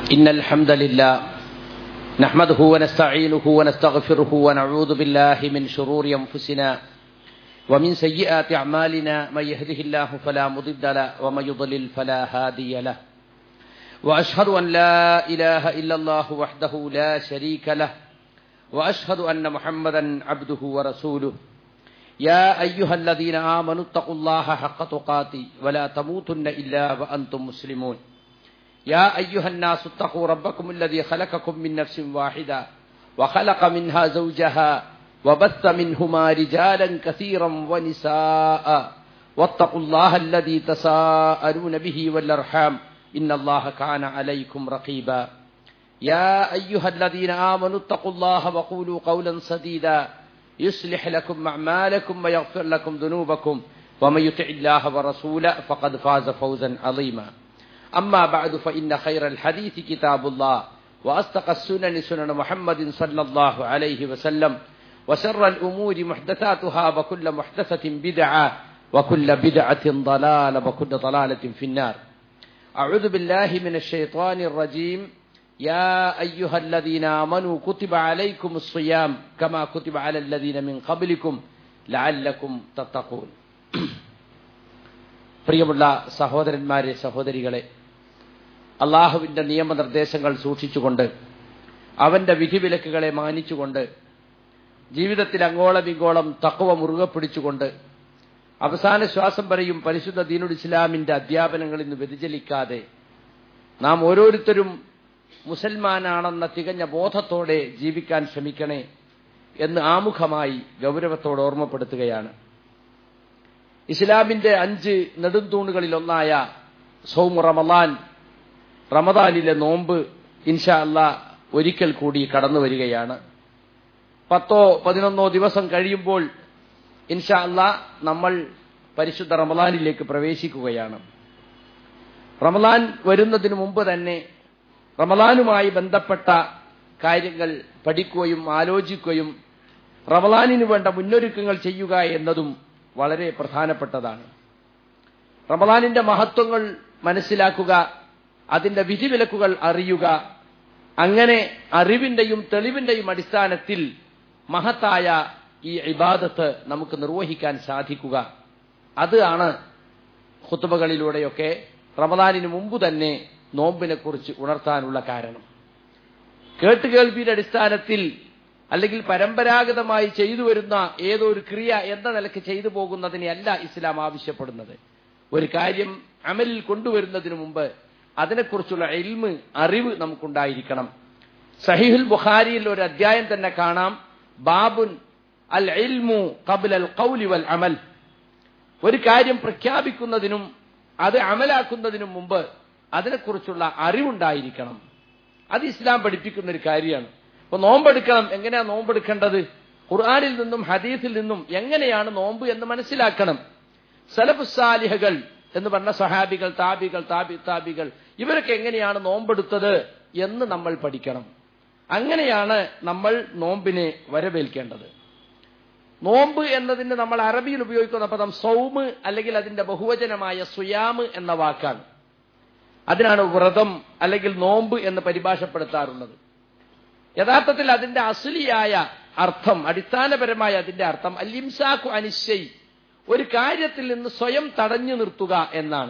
إن الحمد لله نحمده ونستعينه ونستغفره ونعوذ بالله من شرور أنفسنا ومن سيئات أعمالنا من يهده الله فلا مضل له ومن يضلل فلا هادي له وأشهد أن لا إله إلا الله وحده لا شريك له وأشهد أن محمدا عبده ورسوله يا أيها الذين آمنوا اتقوا الله حق تقاته ولا تموتن إلا وأنتم مسلمون يا أيها الناس اتقوا ربكم الذي خلقكم من نفس واحدة وخلق منها زوجها وبث منهما رجالا كثيرا ونساء واتقوا الله الذي تساءلون به والأرحام إن الله كان عليكم رقيبا يا أيها الذين آمنوا اتقوا الله وقولوا قولا سديدا يصلح لكم أعمالكم ويغفر لكم ذنوبكم ومن يطع الله ورسوله فقد فاز فوزا عظيما أما بعد فإن خير الحديث كتاب الله وأصدق السنن سنن محمد صلى الله عليه وسلم وشر الأمور محدثاتها وكل محدثة بدعة وكل بدعة ضلالة وكل ضلالة في النار أعوذ بالله من الشيطان الرجيم يا أيها الذين آمنوا كتب عليكم الصيام كما كتب على الذين من قبلكم لعلكم تتقون പ്രിയമുള്ള സഹോദരന്മാരെ സഹോദരികളെ അള്ളാഹുവിന്റെ നിയമനിർദ്ദേശങ്ങൾ സൂക്ഷിച്ചുകൊണ്ട് അവന്റെ വിധിവിലക്കുകളെ മാനിച്ചുകൊണ്ട് ജീവിതത്തിൽ അങ്ങോളം ഇങ്ങോളം തക്കവ മുറുകെ പിടിച്ചുകൊണ്ട് അവസാന ശ്വാസം വരെയും പരിശുദ്ധ ദീനുൽ ഇസ്ലാമിന്റെ അധ്യാപനങ്ങളിൽ നിന്ന് വ്യതിചലിക്കാതെ നാം ഓരോരുത്തരും മുസൽമാനാണെന്ന തികഞ്ഞ ബോധത്തോടെ ജീവിക്കാൻ ശ്രമിക്കണേ എന്ന് ആമുഖമായി ഗൗരവത്തോടെ ഓർമ്മപ്പെടുത്തുകയാണ് ഇസ്ലാമിന്റെ അഞ്ച് നെടുന്തൂണുകളിൽ ഒന്നായ സൗമു റമലാൻ റമദാനിലെ നോമ്പ് ഇൻഷാ അല്ല ഒരിക്കൽ കൂടി കടന്നു വരികയാണ് പത്തോ പതിനൊന്നോ ദിവസം കഴിയുമ്പോൾ ഇൻഷാ അല്ല നമ്മൾ പരിശുദ്ധ റമലാനിലേക്ക് പ്രവേശിക്കുകയാണ് റമലാൻ വരുന്നതിന് മുമ്പ് തന്നെ റമലാനുമായി ബന്ധപ്പെട്ട കാര്യങ്ങൾ പഠിക്കുകയും ആലോചിക്കുകയും റമലാനിന് വേണ്ട മുന്നൊരുക്കങ്ങൾ ചെയ്യുക എന്നതും വളരെ പ്രധാനപ്പെട്ടതാണ് റമലാനിന്റെ മഹത്വങ്ങൾ മനസ്സിലാക്കുക അതിന്റെ വിധിവിലക്കുകൾ അറിയുക അങ്ങനെ അറിവിന്റെയും തെളിവിന്റെയും അടിസ്ഥാനത്തിൽ മഹത്തായ ഈ ഇബാദത്ത് നമുക്ക് നിർവഹിക്കാൻ സാധിക്കുക അതാണ് ഖുത്തുബകളിലൂടെയൊക്കെ റമദാനിന് മുമ്പ് തന്നെ നോമ്പിനെ കുറിച്ച് ഉണർത്താനുള്ള കാരണം കേട്ടുകേൾവിയുടെ അടിസ്ഥാനത്തിൽ അല്ലെങ്കിൽ പരമ്പരാഗതമായി ചെയ്തു വരുന്ന ഏതോ ഒരു ക്രിയ എന്ന നിലക്ക് ചെയ്തു പോകുന്നതിനെയല്ല ഇസ്ലാം ആവശ്യപ്പെടുന്നത് ഒരു കാര്യം അമലിൽ കൊണ്ടുവരുന്നതിന് മുമ്പ് അതിനെക്കുറിച്ചുള്ള എൽമ് അറിവ് നമുക്കുണ്ടായിരിക്കണം സഹിഹുൽ ബുഖാരിയിൽ ഒരു അധ്യായം തന്നെ കാണാം ബാബുൻ അൽ ഇൽമു കബിൽ അൽ കൗലി വൽ അമൽ ഒരു കാര്യം പ്രഖ്യാപിക്കുന്നതിനും അത് അമലാക്കുന്നതിനും മുമ്പ് അതിനെക്കുറിച്ചുള്ള അറിവുണ്ടായിരിക്കണം അത് ഇസ്ലാം പഠിപ്പിക്കുന്ന ഒരു കാര്യമാണ് അപ്പൊ നോമ്പെടുക്കണം എങ്ങനെയാ നോമ്പെടുക്കേണ്ടത് ഖുർആാനിൽ നിന്നും ഹദീസിൽ നിന്നും എങ്ങനെയാണ് നോമ്പ് എന്ന് മനസ്സിലാക്കണം സലഫുസാലിഹകൾ എന്ന് പറഞ്ഞ സഹാബികൾ താബികൾ താബി താബികൾ ഇവരൊക്കെ എങ്ങനെയാണ് നോമ്പെടുത്തത് എന്ന് നമ്മൾ പഠിക്കണം അങ്ങനെയാണ് നമ്മൾ നോമ്പിനെ വരവേൽക്കേണ്ടത് നോമ്പ് എന്നതിന് നമ്മൾ അറബിയിൽ ഉപയോഗിക്കുന്ന പദം സൗമ് അല്ലെങ്കിൽ അതിന്റെ ബഹുവചനമായ സുയാമ് എന്ന വാക്കാണ് അതിനാണ് വ്രതം അല്ലെങ്കിൽ നോമ്പ് എന്ന് പരിഭാഷപ്പെടുത്താറുള്ളത് യഥാർത്ഥത്തിൽ അതിന്റെ അസുലിയായ അർത്ഥം അടിസ്ഥാനപരമായ അതിന്റെ അർത്ഥം അല്ലിംസാഖു അനിശ്ചയ് ഒരു കാര്യത്തിൽ നിന്ന് സ്വയം തടഞ്ഞു നിർത്തുക എന്നാണ്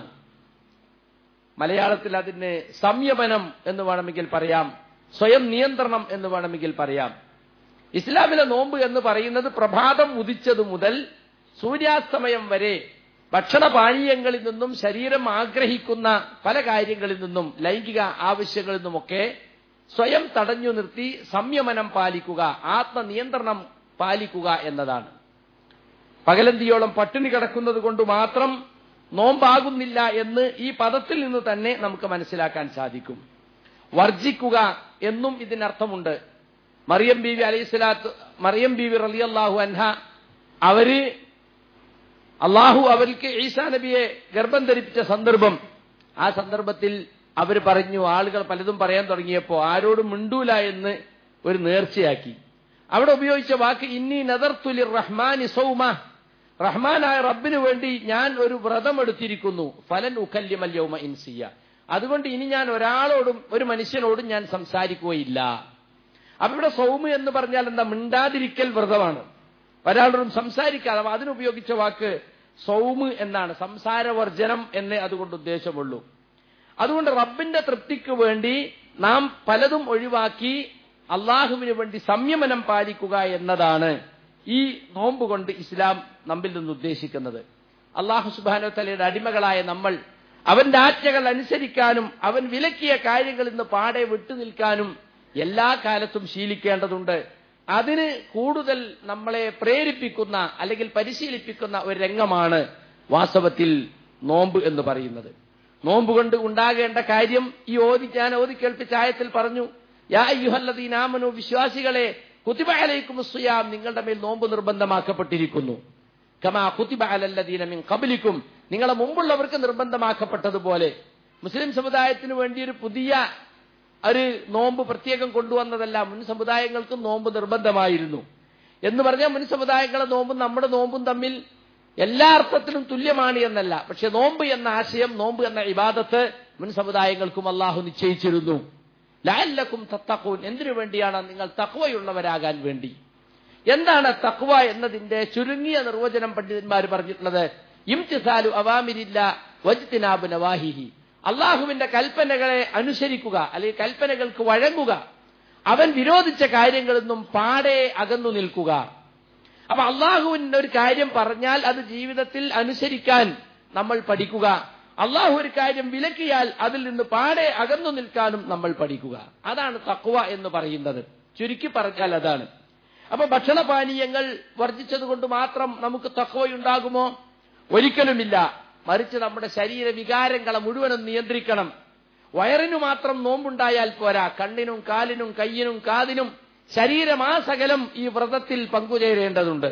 മലയാളത്തിൽ അതിന് സംയമനം എന്ന് വേണമെങ്കിൽ പറയാം സ്വയം നിയന്ത്രണം എന്ന് വേണമെങ്കിൽ പറയാം ഇസ്ലാമിലെ നോമ്പ് എന്ന് പറയുന്നത് പ്രഭാതം ഉദിച്ചതു മുതൽ സൂര്യാസ്തമയം വരെ ഭക്ഷണപാനീയങ്ങളിൽ നിന്നും ശരീരം ആഗ്രഹിക്കുന്ന പല കാര്യങ്ങളിൽ നിന്നും ലൈംഗിക ആവശ്യങ്ങളിൽ നിന്നുമൊക്കെ സ്വയം തടഞ്ഞു നിർത്തി സംയമനം പാലിക്കുക ആത്മനിയന്ത്രണം പാലിക്കുക എന്നതാണ് പകലന്തിയോളം പട്ടിണി കിടക്കുന്നത് കൊണ്ട് മാത്രം നോമ്പാകുന്നില്ല എന്ന് ഈ പദത്തിൽ നിന്ന് തന്നെ നമുക്ക് മനസ്സിലാക്കാൻ സാധിക്കും വർജിക്കുക എന്നും ഇതിനർത്ഥമുണ്ട് മറിയം ബീവി അലൈഹി സ്വലാത്ത് മറിയം ബീവി റലിയല്ലാഹു അൻഹ അവര് അള്ളാഹു അവർക്ക് ഈസാ നബിയെ ഗർഭം ധരിപ്പിച്ച സന്ദർഭം ആ സന്ദർഭത്തിൽ അവർ പറഞ്ഞു ആളുകൾ പലതും പറയാൻ തുടങ്ങിയപ്പോൾ ആരോടും മിണ്ടൂല എന്ന് ഒരു നേർച്ചയാക്കി അവിടെ ഉപയോഗിച്ച വാക്ക് ഇന്നി നദർത്തുലി റഹ്മാനി സൗമ റഹ്മാനായ റബ്ബിന് വേണ്ടി ഞാൻ ഒരു വ്രതം എടുത്തിരിക്കുന്നു ഫലൻ ഉക്കല്യമല്യൗമ ഇൻസിയ അതുകൊണ്ട് ഇനി ഞാൻ ഒരാളോടും ഒരു മനുഷ്യനോടും ഞാൻ സംസാരിക്കുകയില്ല അപ്പൊ ഇവിടെ സൗമ് എന്ന് പറഞ്ഞാൽ എന്താ മിണ്ടാതിരിക്കൽ വ്രതമാണ് ഒരാളോടും സംസാരിക്കാതെ അപ്പൊ അതിനുപയോഗിച്ച വാക്ക് സൗമ് എന്നാണ് സംസാരവർജനം എന്നേ അതുകൊണ്ട് ഉദ്ദേശമുള്ളൂ അതുകൊണ്ട് റബ്ബിന്റെ തൃപ്തിക്ക് വേണ്ടി നാം പലതും ഒഴിവാക്കി അള്ളാഹുവിന് വേണ്ടി സംയമനം പാലിക്കുക എന്നതാണ് ഈ നോമ്പ് കൊണ്ട് ഇസ്ലാം നമ്മിൽ നിന്ന് ഉദ്ദേശിക്കുന്നത് അള്ളാഹു സുബാനോ തലയുടെ അടിമകളായ നമ്മൾ അവന്റെ ആജ്ഞകൾ അനുസരിക്കാനും അവൻ വിലക്കിയ കാര്യങ്ങളിൽ നിന്ന് പാടെ വിട്ടുനിൽക്കാനും എല്ലാ കാലത്തും ശീലിക്കേണ്ടതുണ്ട് അതിന് കൂടുതൽ നമ്മളെ പ്രേരിപ്പിക്കുന്ന അല്ലെങ്കിൽ പരിശീലിപ്പിക്കുന്ന ഒരു രംഗമാണ് വാസ്തവത്തിൽ നോമ്പ് എന്ന് പറയുന്നത് നോമ്പ് കൊണ്ട് ഉണ്ടാകേണ്ട കാര്യം ഈ ഓതി ഞാൻ ഓതി കേൾപ്പിച്ച ആയത്തിൽ പറഞ്ഞു യാ യുഹല്ലദീനാമനു വിശ്വാസികളെ കുത്തിബ അലൈക്കും സുയാം നിങ്ങളുടെ മേൽ നോമ്പ് നിർബന്ധമാക്കപ്പെട്ടിരിക്കുന്നു കമാ കുത്തിബ അലല്ലദീന മിൻ കബലിക്കും നിങ്ങളെ മുമ്പുള്ളവർക്ക് നിർബന്ധമാക്കപ്പെട്ടതുപോലെ മുസ്ലിം സമുദായത്തിന് വേണ്ടി ഒരു പുതിയ ഒരു നോമ്പ് പ്രത്യേകം കൊണ്ടുവന്നതല്ല മുൻ സമുദായങ്ങൾക്കും നോമ്പ് നിർബന്ധമായിരുന്നു എന്ന് പറഞ്ഞാൽ മുൻ സമുദായങ്ങളെ നോമ്പും നമ്മുടെ നോമ്പും തമ്മിൽ എല്ലാ അർത്ഥത്തിലും തുല്യമാണ് എന്നല്ല പക്ഷെ നോമ്പ് എന്ന ആശയം നോമ്പ് എന്ന ഇബാദത്ത് മുൻ സമുദായങ്ങൾക്കും അള്ളാഹു നിശ്ചയിച്ചിരുന്നു ലാലക്കും തത്തക്കൂൻ എന്തിനു വേണ്ടിയാണ് നിങ്ങൾ തക്വയുള്ളവരാകാൻ വേണ്ടി എന്താണ് തക്വ എന്നതിന്റെ ചുരുങ്ങിയ നിർവചനം പണ്ഡിതന്മാർ പറഞ്ഞിട്ടുള്ളത് ഇംതിസാലു അവാമിരില്ല വജ്തിനാബ് നവാഹിഹി അള്ളാഹുവിന്റെ കൽപ്പനകളെ അനുസരിക്കുക അല്ലെങ്കിൽ കൽപ്പനകൾക്ക് വഴങ്ങുക അവൻ വിരോധിച്ച കാര്യങ്ങളിൽ നിന്നും പാടെ അകന്നു നിൽക്കുക അപ്പൊ അള്ളാഹുവിന്റെ ഒരു കാര്യം പറഞ്ഞാൽ അത് ജീവിതത്തിൽ അനുസരിക്കാൻ നമ്മൾ പഠിക്കുക അള്ളാഹു ഒരു കാര്യം വിലക്കിയാൽ അതിൽ നിന്ന് പാടെ അകന്നു നിൽക്കാനും നമ്മൾ പഠിക്കുക അതാണ് തക്വ എന്ന് പറയുന്നത് ചുരുക്കി പറഞ്ഞാൽ അതാണ് അപ്പൊ ഭക്ഷണപാനീയങ്ങൾ വർജിച്ചത് കൊണ്ട് മാത്രം നമുക്ക് തക്വയുണ്ടാകുമോ ഒരിക്കലുമില്ല മറിച്ച് നമ്മുടെ ശരീര വികാരങ്ങളെ മുഴുവനും നിയന്ത്രിക്കണം വയറിനു മാത്രം നോമ്പുണ്ടായാൽ പോരാ കണ്ണിനും കാലിനും കയ്യിനും കാതിനും ശരീരമാസകലം ഈ വ്രതത്തിൽ പങ്കുചേരേണ്ടതുണ്ട്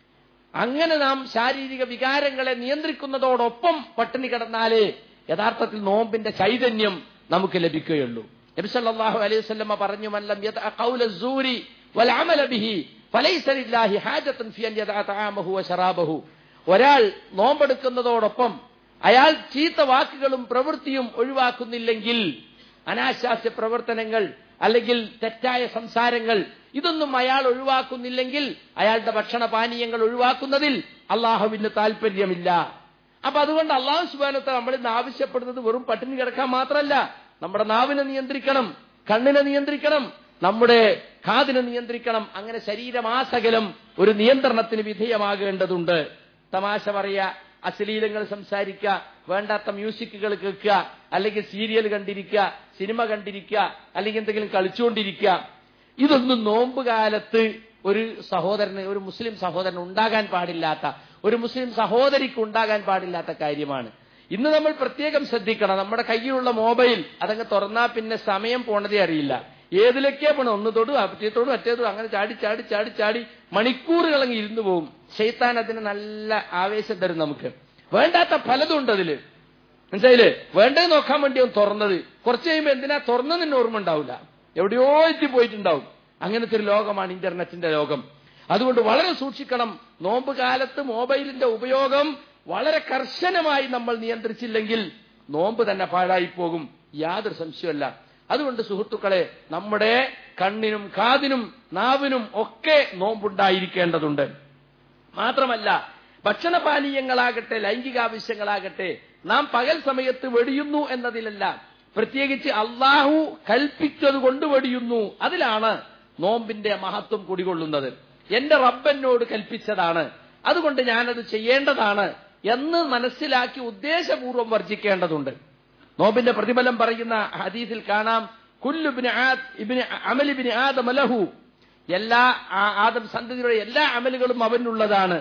അങ്ങനെ നാം ശാരീരിക വികാരങ്ങളെ നിയന്ത്രിക്കുന്നതോടൊപ്പം പട്ടിണി കിടന്നാലേ യഥാർത്ഥത്തിൽ നോമ്പിന്റെ ചൈതന്യം നമുക്ക് ലഭിക്കുകയുള്ളൂ നബിസല്ലാഹു അലൈഹി സ്വല്ലമ്മ പറഞ്ഞു മല്ലം ഖൗലസൂരി വൽഅമല ബിഹി ഫലൈസ ലില്ലാഹി ഹാജത്തുൻ ഫി അൻ യദഅ തആമഹു വശറാബഹു ഒരാൾ നോമ്പെടുക്കുന്നതോടൊപ്പം അയാൾ ചീത്ത വാക്കുകളും പ്രവൃത്തിയും ഒഴിവാക്കുന്നില്ലെങ്കിൽ അനാശാസ്യ പ്രവർത്തനങ്ങൾ അല്ലെങ്കിൽ തെറ്റായ സംസാരങ്ങൾ ഇതൊന്നും അയാൾ ഒഴിവാക്കുന്നില്ലെങ്കിൽ അയാളുടെ ഭക്ഷണ പാനീയങ്ങൾ ഒഴിവാക്കുന്നതിൽ അള്ളാഹുവിന് താല്പര്യമില്ല അപ്പൊ അതുകൊണ്ട് അള്ളാഹു സുബാനത്തെ നമ്മൾ ഇന്ന് ആവശ്യപ്പെടുന്നത് വെറും പട്ടിണി കിടക്കാൻ മാത്രമല്ല നമ്മുടെ നാവിനെ നിയന്ത്രിക്കണം കണ്ണിനെ നിയന്ത്രിക്കണം നമ്മുടെ കാതിനെ നിയന്ത്രിക്കണം അങ്ങനെ ശരീരമാസകലം ഒരു നിയന്ത്രണത്തിന് വിധേയമാകേണ്ടതുണ്ട് തമാശ പറയുക അശ്ലീലങ്ങൾ സംസാരിക്കുക വേണ്ടാത്ത മ്യൂസിക്കുകൾ കേൾക്കുക അല്ലെങ്കിൽ സീരിയൽ കണ്ടിരിക്കുക സിനിമ കണ്ടിരിക്കുക അല്ലെങ്കിൽ എന്തെങ്കിലും കളിച്ചുകൊണ്ടിരിക്കുക ഇതൊന്നും നോമ്പ് കാലത്ത് ഒരു സഹോദരന് ഒരു മുസ്ലിം സഹോദരന് ഉണ്ടാകാൻ പാടില്ലാത്ത ഒരു മുസ്ലിം സഹോദരിക്ക് ഉണ്ടാകാൻ പാടില്ലാത്ത കാര്യമാണ് ഇന്ന് നമ്മൾ പ്രത്യേകം ശ്രദ്ധിക്കണം നമ്മുടെ കയ്യിലുള്ള മൊബൈൽ അതങ്ങ് തുറന്നാൽ പിന്നെ സമയം പോണതേ അറിയില്ല ഏതിലൊക്കെ പോണം ഒന്ന് തൊടും മറ്റേത്തോടും മറ്റേതും അങ്ങനെ ചാടി ചാടി ചാടി ചാടി മണിക്കൂറുകൾ അങ്ങ് ഇരുന്നു പോകും ഷെയ്ത്താൻ അതിന് നല്ല ആവേശം തരും നമുക്ക് വേണ്ടാത്ത പലതും ഉണ്ട് അതില് മനസ്സിലായില്ലേ വേണ്ടത് നോക്കാൻ വേണ്ടി അവൻ തുറന്നത് കുറച്ച് കഴിയുമ്പോൾ എന്തിനാ തുറന്നതിന് ഓർമ്മ ഉണ്ടാവില്ല എവിടെയോ എത്തി പോയിട്ടുണ്ടാവും അങ്ങനത്തെ ഒരു ലോകമാണ് ഇന്റർനെറ്റിന്റെ ലോകം അതുകൊണ്ട് വളരെ സൂക്ഷിക്കണം നോമ്പ് കാലത്ത് മൊബൈലിന്റെ ഉപയോഗം വളരെ കർശനമായി നമ്മൾ നിയന്ത്രിച്ചില്ലെങ്കിൽ നോമ്പ് തന്നെ പാഴായി പോകും യാതൊരു സംശയമല്ല അതുകൊണ്ട് സുഹൃത്തുക്കളെ നമ്മുടെ കണ്ണിനും കാതിനും നാവിനും ഒക്കെ നോമ്പുണ്ടായിരിക്കേണ്ടതുണ്ട് മാത്രമല്ല ഭക്ഷണപാനീയങ്ങളാകട്ടെ ലൈംഗികാവശ്യങ്ങളാകട്ടെ നാം പകൽ സമയത്ത് വെടിയുന്നു എന്നതിലല്ല പ്രത്യേകിച്ച് അള്ളാഹു കൽപ്പിച്ചത് കൊണ്ട് വെടിയുന്നു അതിലാണ് നോമ്പിന്റെ മഹത്വം കുടികൊള്ളുന്നത് എന്റെ റബ്ബനോട് കൽപ്പിച്ചതാണ് അതുകൊണ്ട് ഞാനത് ചെയ്യേണ്ടതാണ് എന്ന് മനസ്സിലാക്കി ഉദ്ദേശപൂർവ്വം വർജിക്കേണ്ടതുണ്ട് നോമ്പിന്റെ പ്രതിഫലം പറയുന്ന ഹദീസിൽ കാണാം കുല്ലുബിന് അമലിബിന് ആദമലഹു എല്ലാ ആദം സന്തതിയുടെ എല്ലാ അമലുകളും അവനുള്ളതാണ്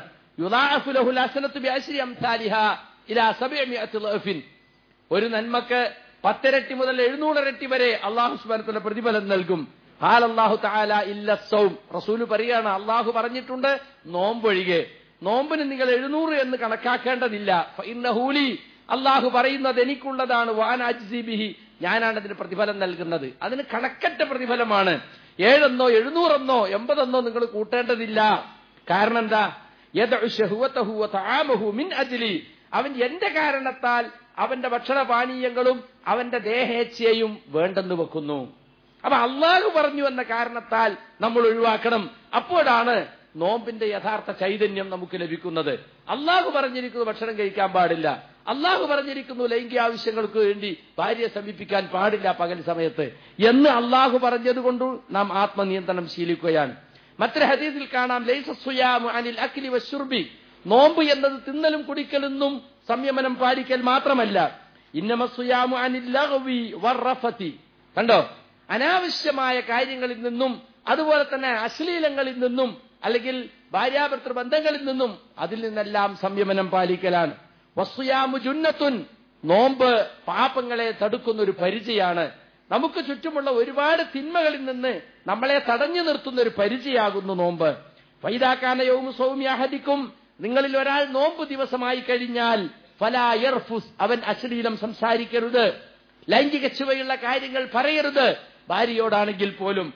ഒരു നന്മക്ക് പത്തിരട്ടി മുതൽ എഴുന്നൂറിരട്ടി വരെ അള്ളാഹു സ്മരത്തിന്റെ പ്രതിഫലം നൽകും ഹാലല്ലാഹു താല ഇല്ല സൗം റസൂല് പറയാണ് അള്ളാഹു പറഞ്ഞിട്ടുണ്ട് നോമ്പൊഴികെ നോമ്പിന് നിങ്ങൾ എഴുന്നൂറ് എന്ന് കണക്കാക്കേണ്ടതില്ല ഇന്നഹൂലി അള്ളാഹു പറയുന്നത് എനിക്കുള്ളതാണ് വാൻ അജ്സിബിഹി ഞാനാണ് അതിന് പ്രതിഫലം നൽകുന്നത് അതിന് കണക്കറ്റ പ്രതിഫലമാണ് ഏഴെന്നോ എഴുന്നൂറെന്നോ എൺപതെന്നോ നിങ്ങൾ കൂട്ടേണ്ടതില്ല കാരണം എന്താ മിൻ അജ്ലി അവൻ എന്റെ കാരണത്താൽ അവന്റെ ഭക്ഷണപാനീയങ്ങളും അവന്റെ ദേഹേച്ഛയും വേണ്ടെന്ന് വെക്കുന്നു അപ്പൊ അള്ളാഹു പറഞ്ഞു എന്ന കാരണത്താൽ നമ്മൾ ഒഴിവാക്കണം അപ്പോഴാണ് നോമ്പിന്റെ യഥാർത്ഥ ചൈതന്യം നമുക്ക് ലഭിക്കുന്നത് അള്ളാഹു പറഞ്ഞിരിക്കുന്നു ഭക്ഷണം കഴിക്കാൻ പാടില്ല അള്ളാഹു പറഞ്ഞിരിക്കുന്നു ലൈംഗിക ആവശ്യങ്ങൾക്ക് വേണ്ടി ഭാര്യയെ സമീപിക്കാൻ പാടില്ല പകൽ സമയത്ത് എന്ന് അള്ളാഹു പറഞ്ഞതുകൊണ്ട് നാം ആത്മനിയന്ത്രണം ശീലിക്കുകയാണ് മറ്റൊരു ഹദീസിൽ കാണാം ലൈസ സുയാമു അനിൽ അഖിലി വശുർബി നോമ്പ് എന്നത് തിന്നലും കുടിക്കലെന്നും സംയമനം പാലിക്കൽ മാത്രമല്ല ഇന്നമ സുയാമു അനിൽ ലഗ്വി വർറഫതി കണ്ടോ അനാവശ്യമായ കാര്യങ്ങളിൽ നിന്നും അതുപോലെ തന്നെ അശ്ലീലങ്ങളിൽ നിന്നും അല്ലെങ്കിൽ ഭാര്യാഭർത്തൃ ബന്ധങ്ങളിൽ നിന്നും അതിൽ നിന്നെല്ലാം സംയമനം പാലിക്കലാണ് വസ്തുയാമു ജുന്നത്തുൻ നോമ്പ് പാപങ്ങളെ തടുക്കുന്ന ഒരു പരിചയാണ് നമുക്ക് ചുറ്റുമുള്ള ഒരുപാട് തിന്മകളിൽ നിന്ന് നമ്മളെ തടഞ്ഞു നിർത്തുന്ന ഒരു പരിചയാകുന്നു നോമ്പ് വൈദാക്കാനയവും സൗമ്യാഹദിക്കും നിങ്ങളിൽ ഒരാൾ നോമ്പ് ദിവസമായി കഴിഞ്ഞാൽ ഫലായർഫുസ് അവൻ അശ്ലീലം സംസാരിക്കരുത് ലൈംഗിക ചുവയുള്ള കാര്യങ്ങൾ പറയരുത് ഭാര്യയോടാണെങ്കിൽ പോലും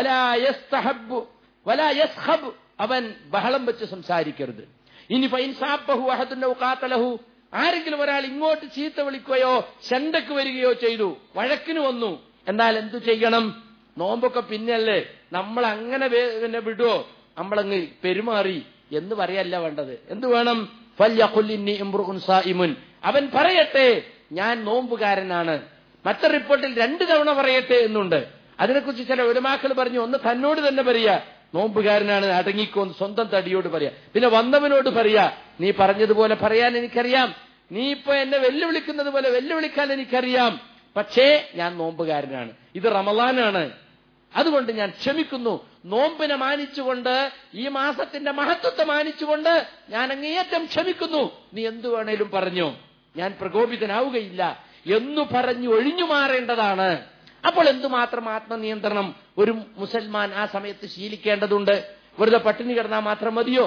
വലായസ്തഹബ് വലായസ്ഹബ് അവൻ ബഹളം വെച്ച് സംസാരിക്കരുത് ഇനി ഫൈൻസാബഹു അഹദുന്നഹു ഖാതലഹു ആരെങ്കിലും ഒരാൾ ഇങ്ങോട്ട് ചീത്ത വിളിക്കുകയോ ശണ്ടക്ക് വരികയോ ചെയ്തു വഴക്കിന് വന്നു എന്നാൽ എന്തു ചെയ്യണം നോമ്പൊക്കെ പിന്നല്ലേ നമ്മൾ അങ്ങനെ വേ- പിന്നെ വിടുവോ നമ്മളങ്ങ് പെരുമാറി എന്ന് പറയല്ല വേണ്ടത് എന്ത് വേണം ഫല്യഖുല്ലിന്നി ഇംറുഉൻ സായിമുൻ അവൻ പറയട്ടെ ഞാൻ നോമ്പുകാരനാണ് മറ്റൊരു റിപ്പോർട്ടിൽ രണ്ടു തവണ പറയട്ടെ എന്നുണ്ട് അതിനെക്കുറിച്ച് ചില ഉലമാക്കൾ പറഞ്ഞു ഒന്ന് തന്നോട് തന്നെ പറയാ നോമ്പുകാരനാണ് അടങ്ങിക്കോ എന്ന് സ്വന്തം തടിയോട് പറയാ പിന്നെ വന്നവനോട് പറയാ നീ പറഞ്ഞതുപോലെ പറയാൻ എനിക്കറിയാം നീ ഇപ്പൊ എന്നെ വെല്ലുവിളിക്കുന്നത് പോലെ വെല്ലുവിളിക്കാൻ എനിക്കറിയാം പക്ഷേ ഞാൻ നോമ്പുകാരനാണ് ഇത് റമലാനാണ് അതുകൊണ്ട് ഞാൻ ക്ഷമിക്കുന്നു നോമ്പിനെ മാനിച്ചുകൊണ്ട് ഈ മാസത്തിന്റെ മഹത്വത്തെ മാനിച്ചുകൊണ്ട് ഞാൻ അങ്ങേയറ്റം ക്ഷമിക്കുന്നു നീ എന്തു വേണേലും പറഞ്ഞു ഞാൻ പ്രകോപിതനാവുകയില്ല എന്നു പറഞ്ഞു ഒഴിഞ്ഞു മാറേണ്ടതാണ് അപ്പോൾ എന്തുമാത്രം ആത്മനിയന്ത്രണം ഒരു മുസൽമാൻ ആ സമയത്ത് ശീലിക്കേണ്ടതുണ്ട് വെറുതെ പട്ടിണി കിടന്നാൽ മാത്രം മതിയോ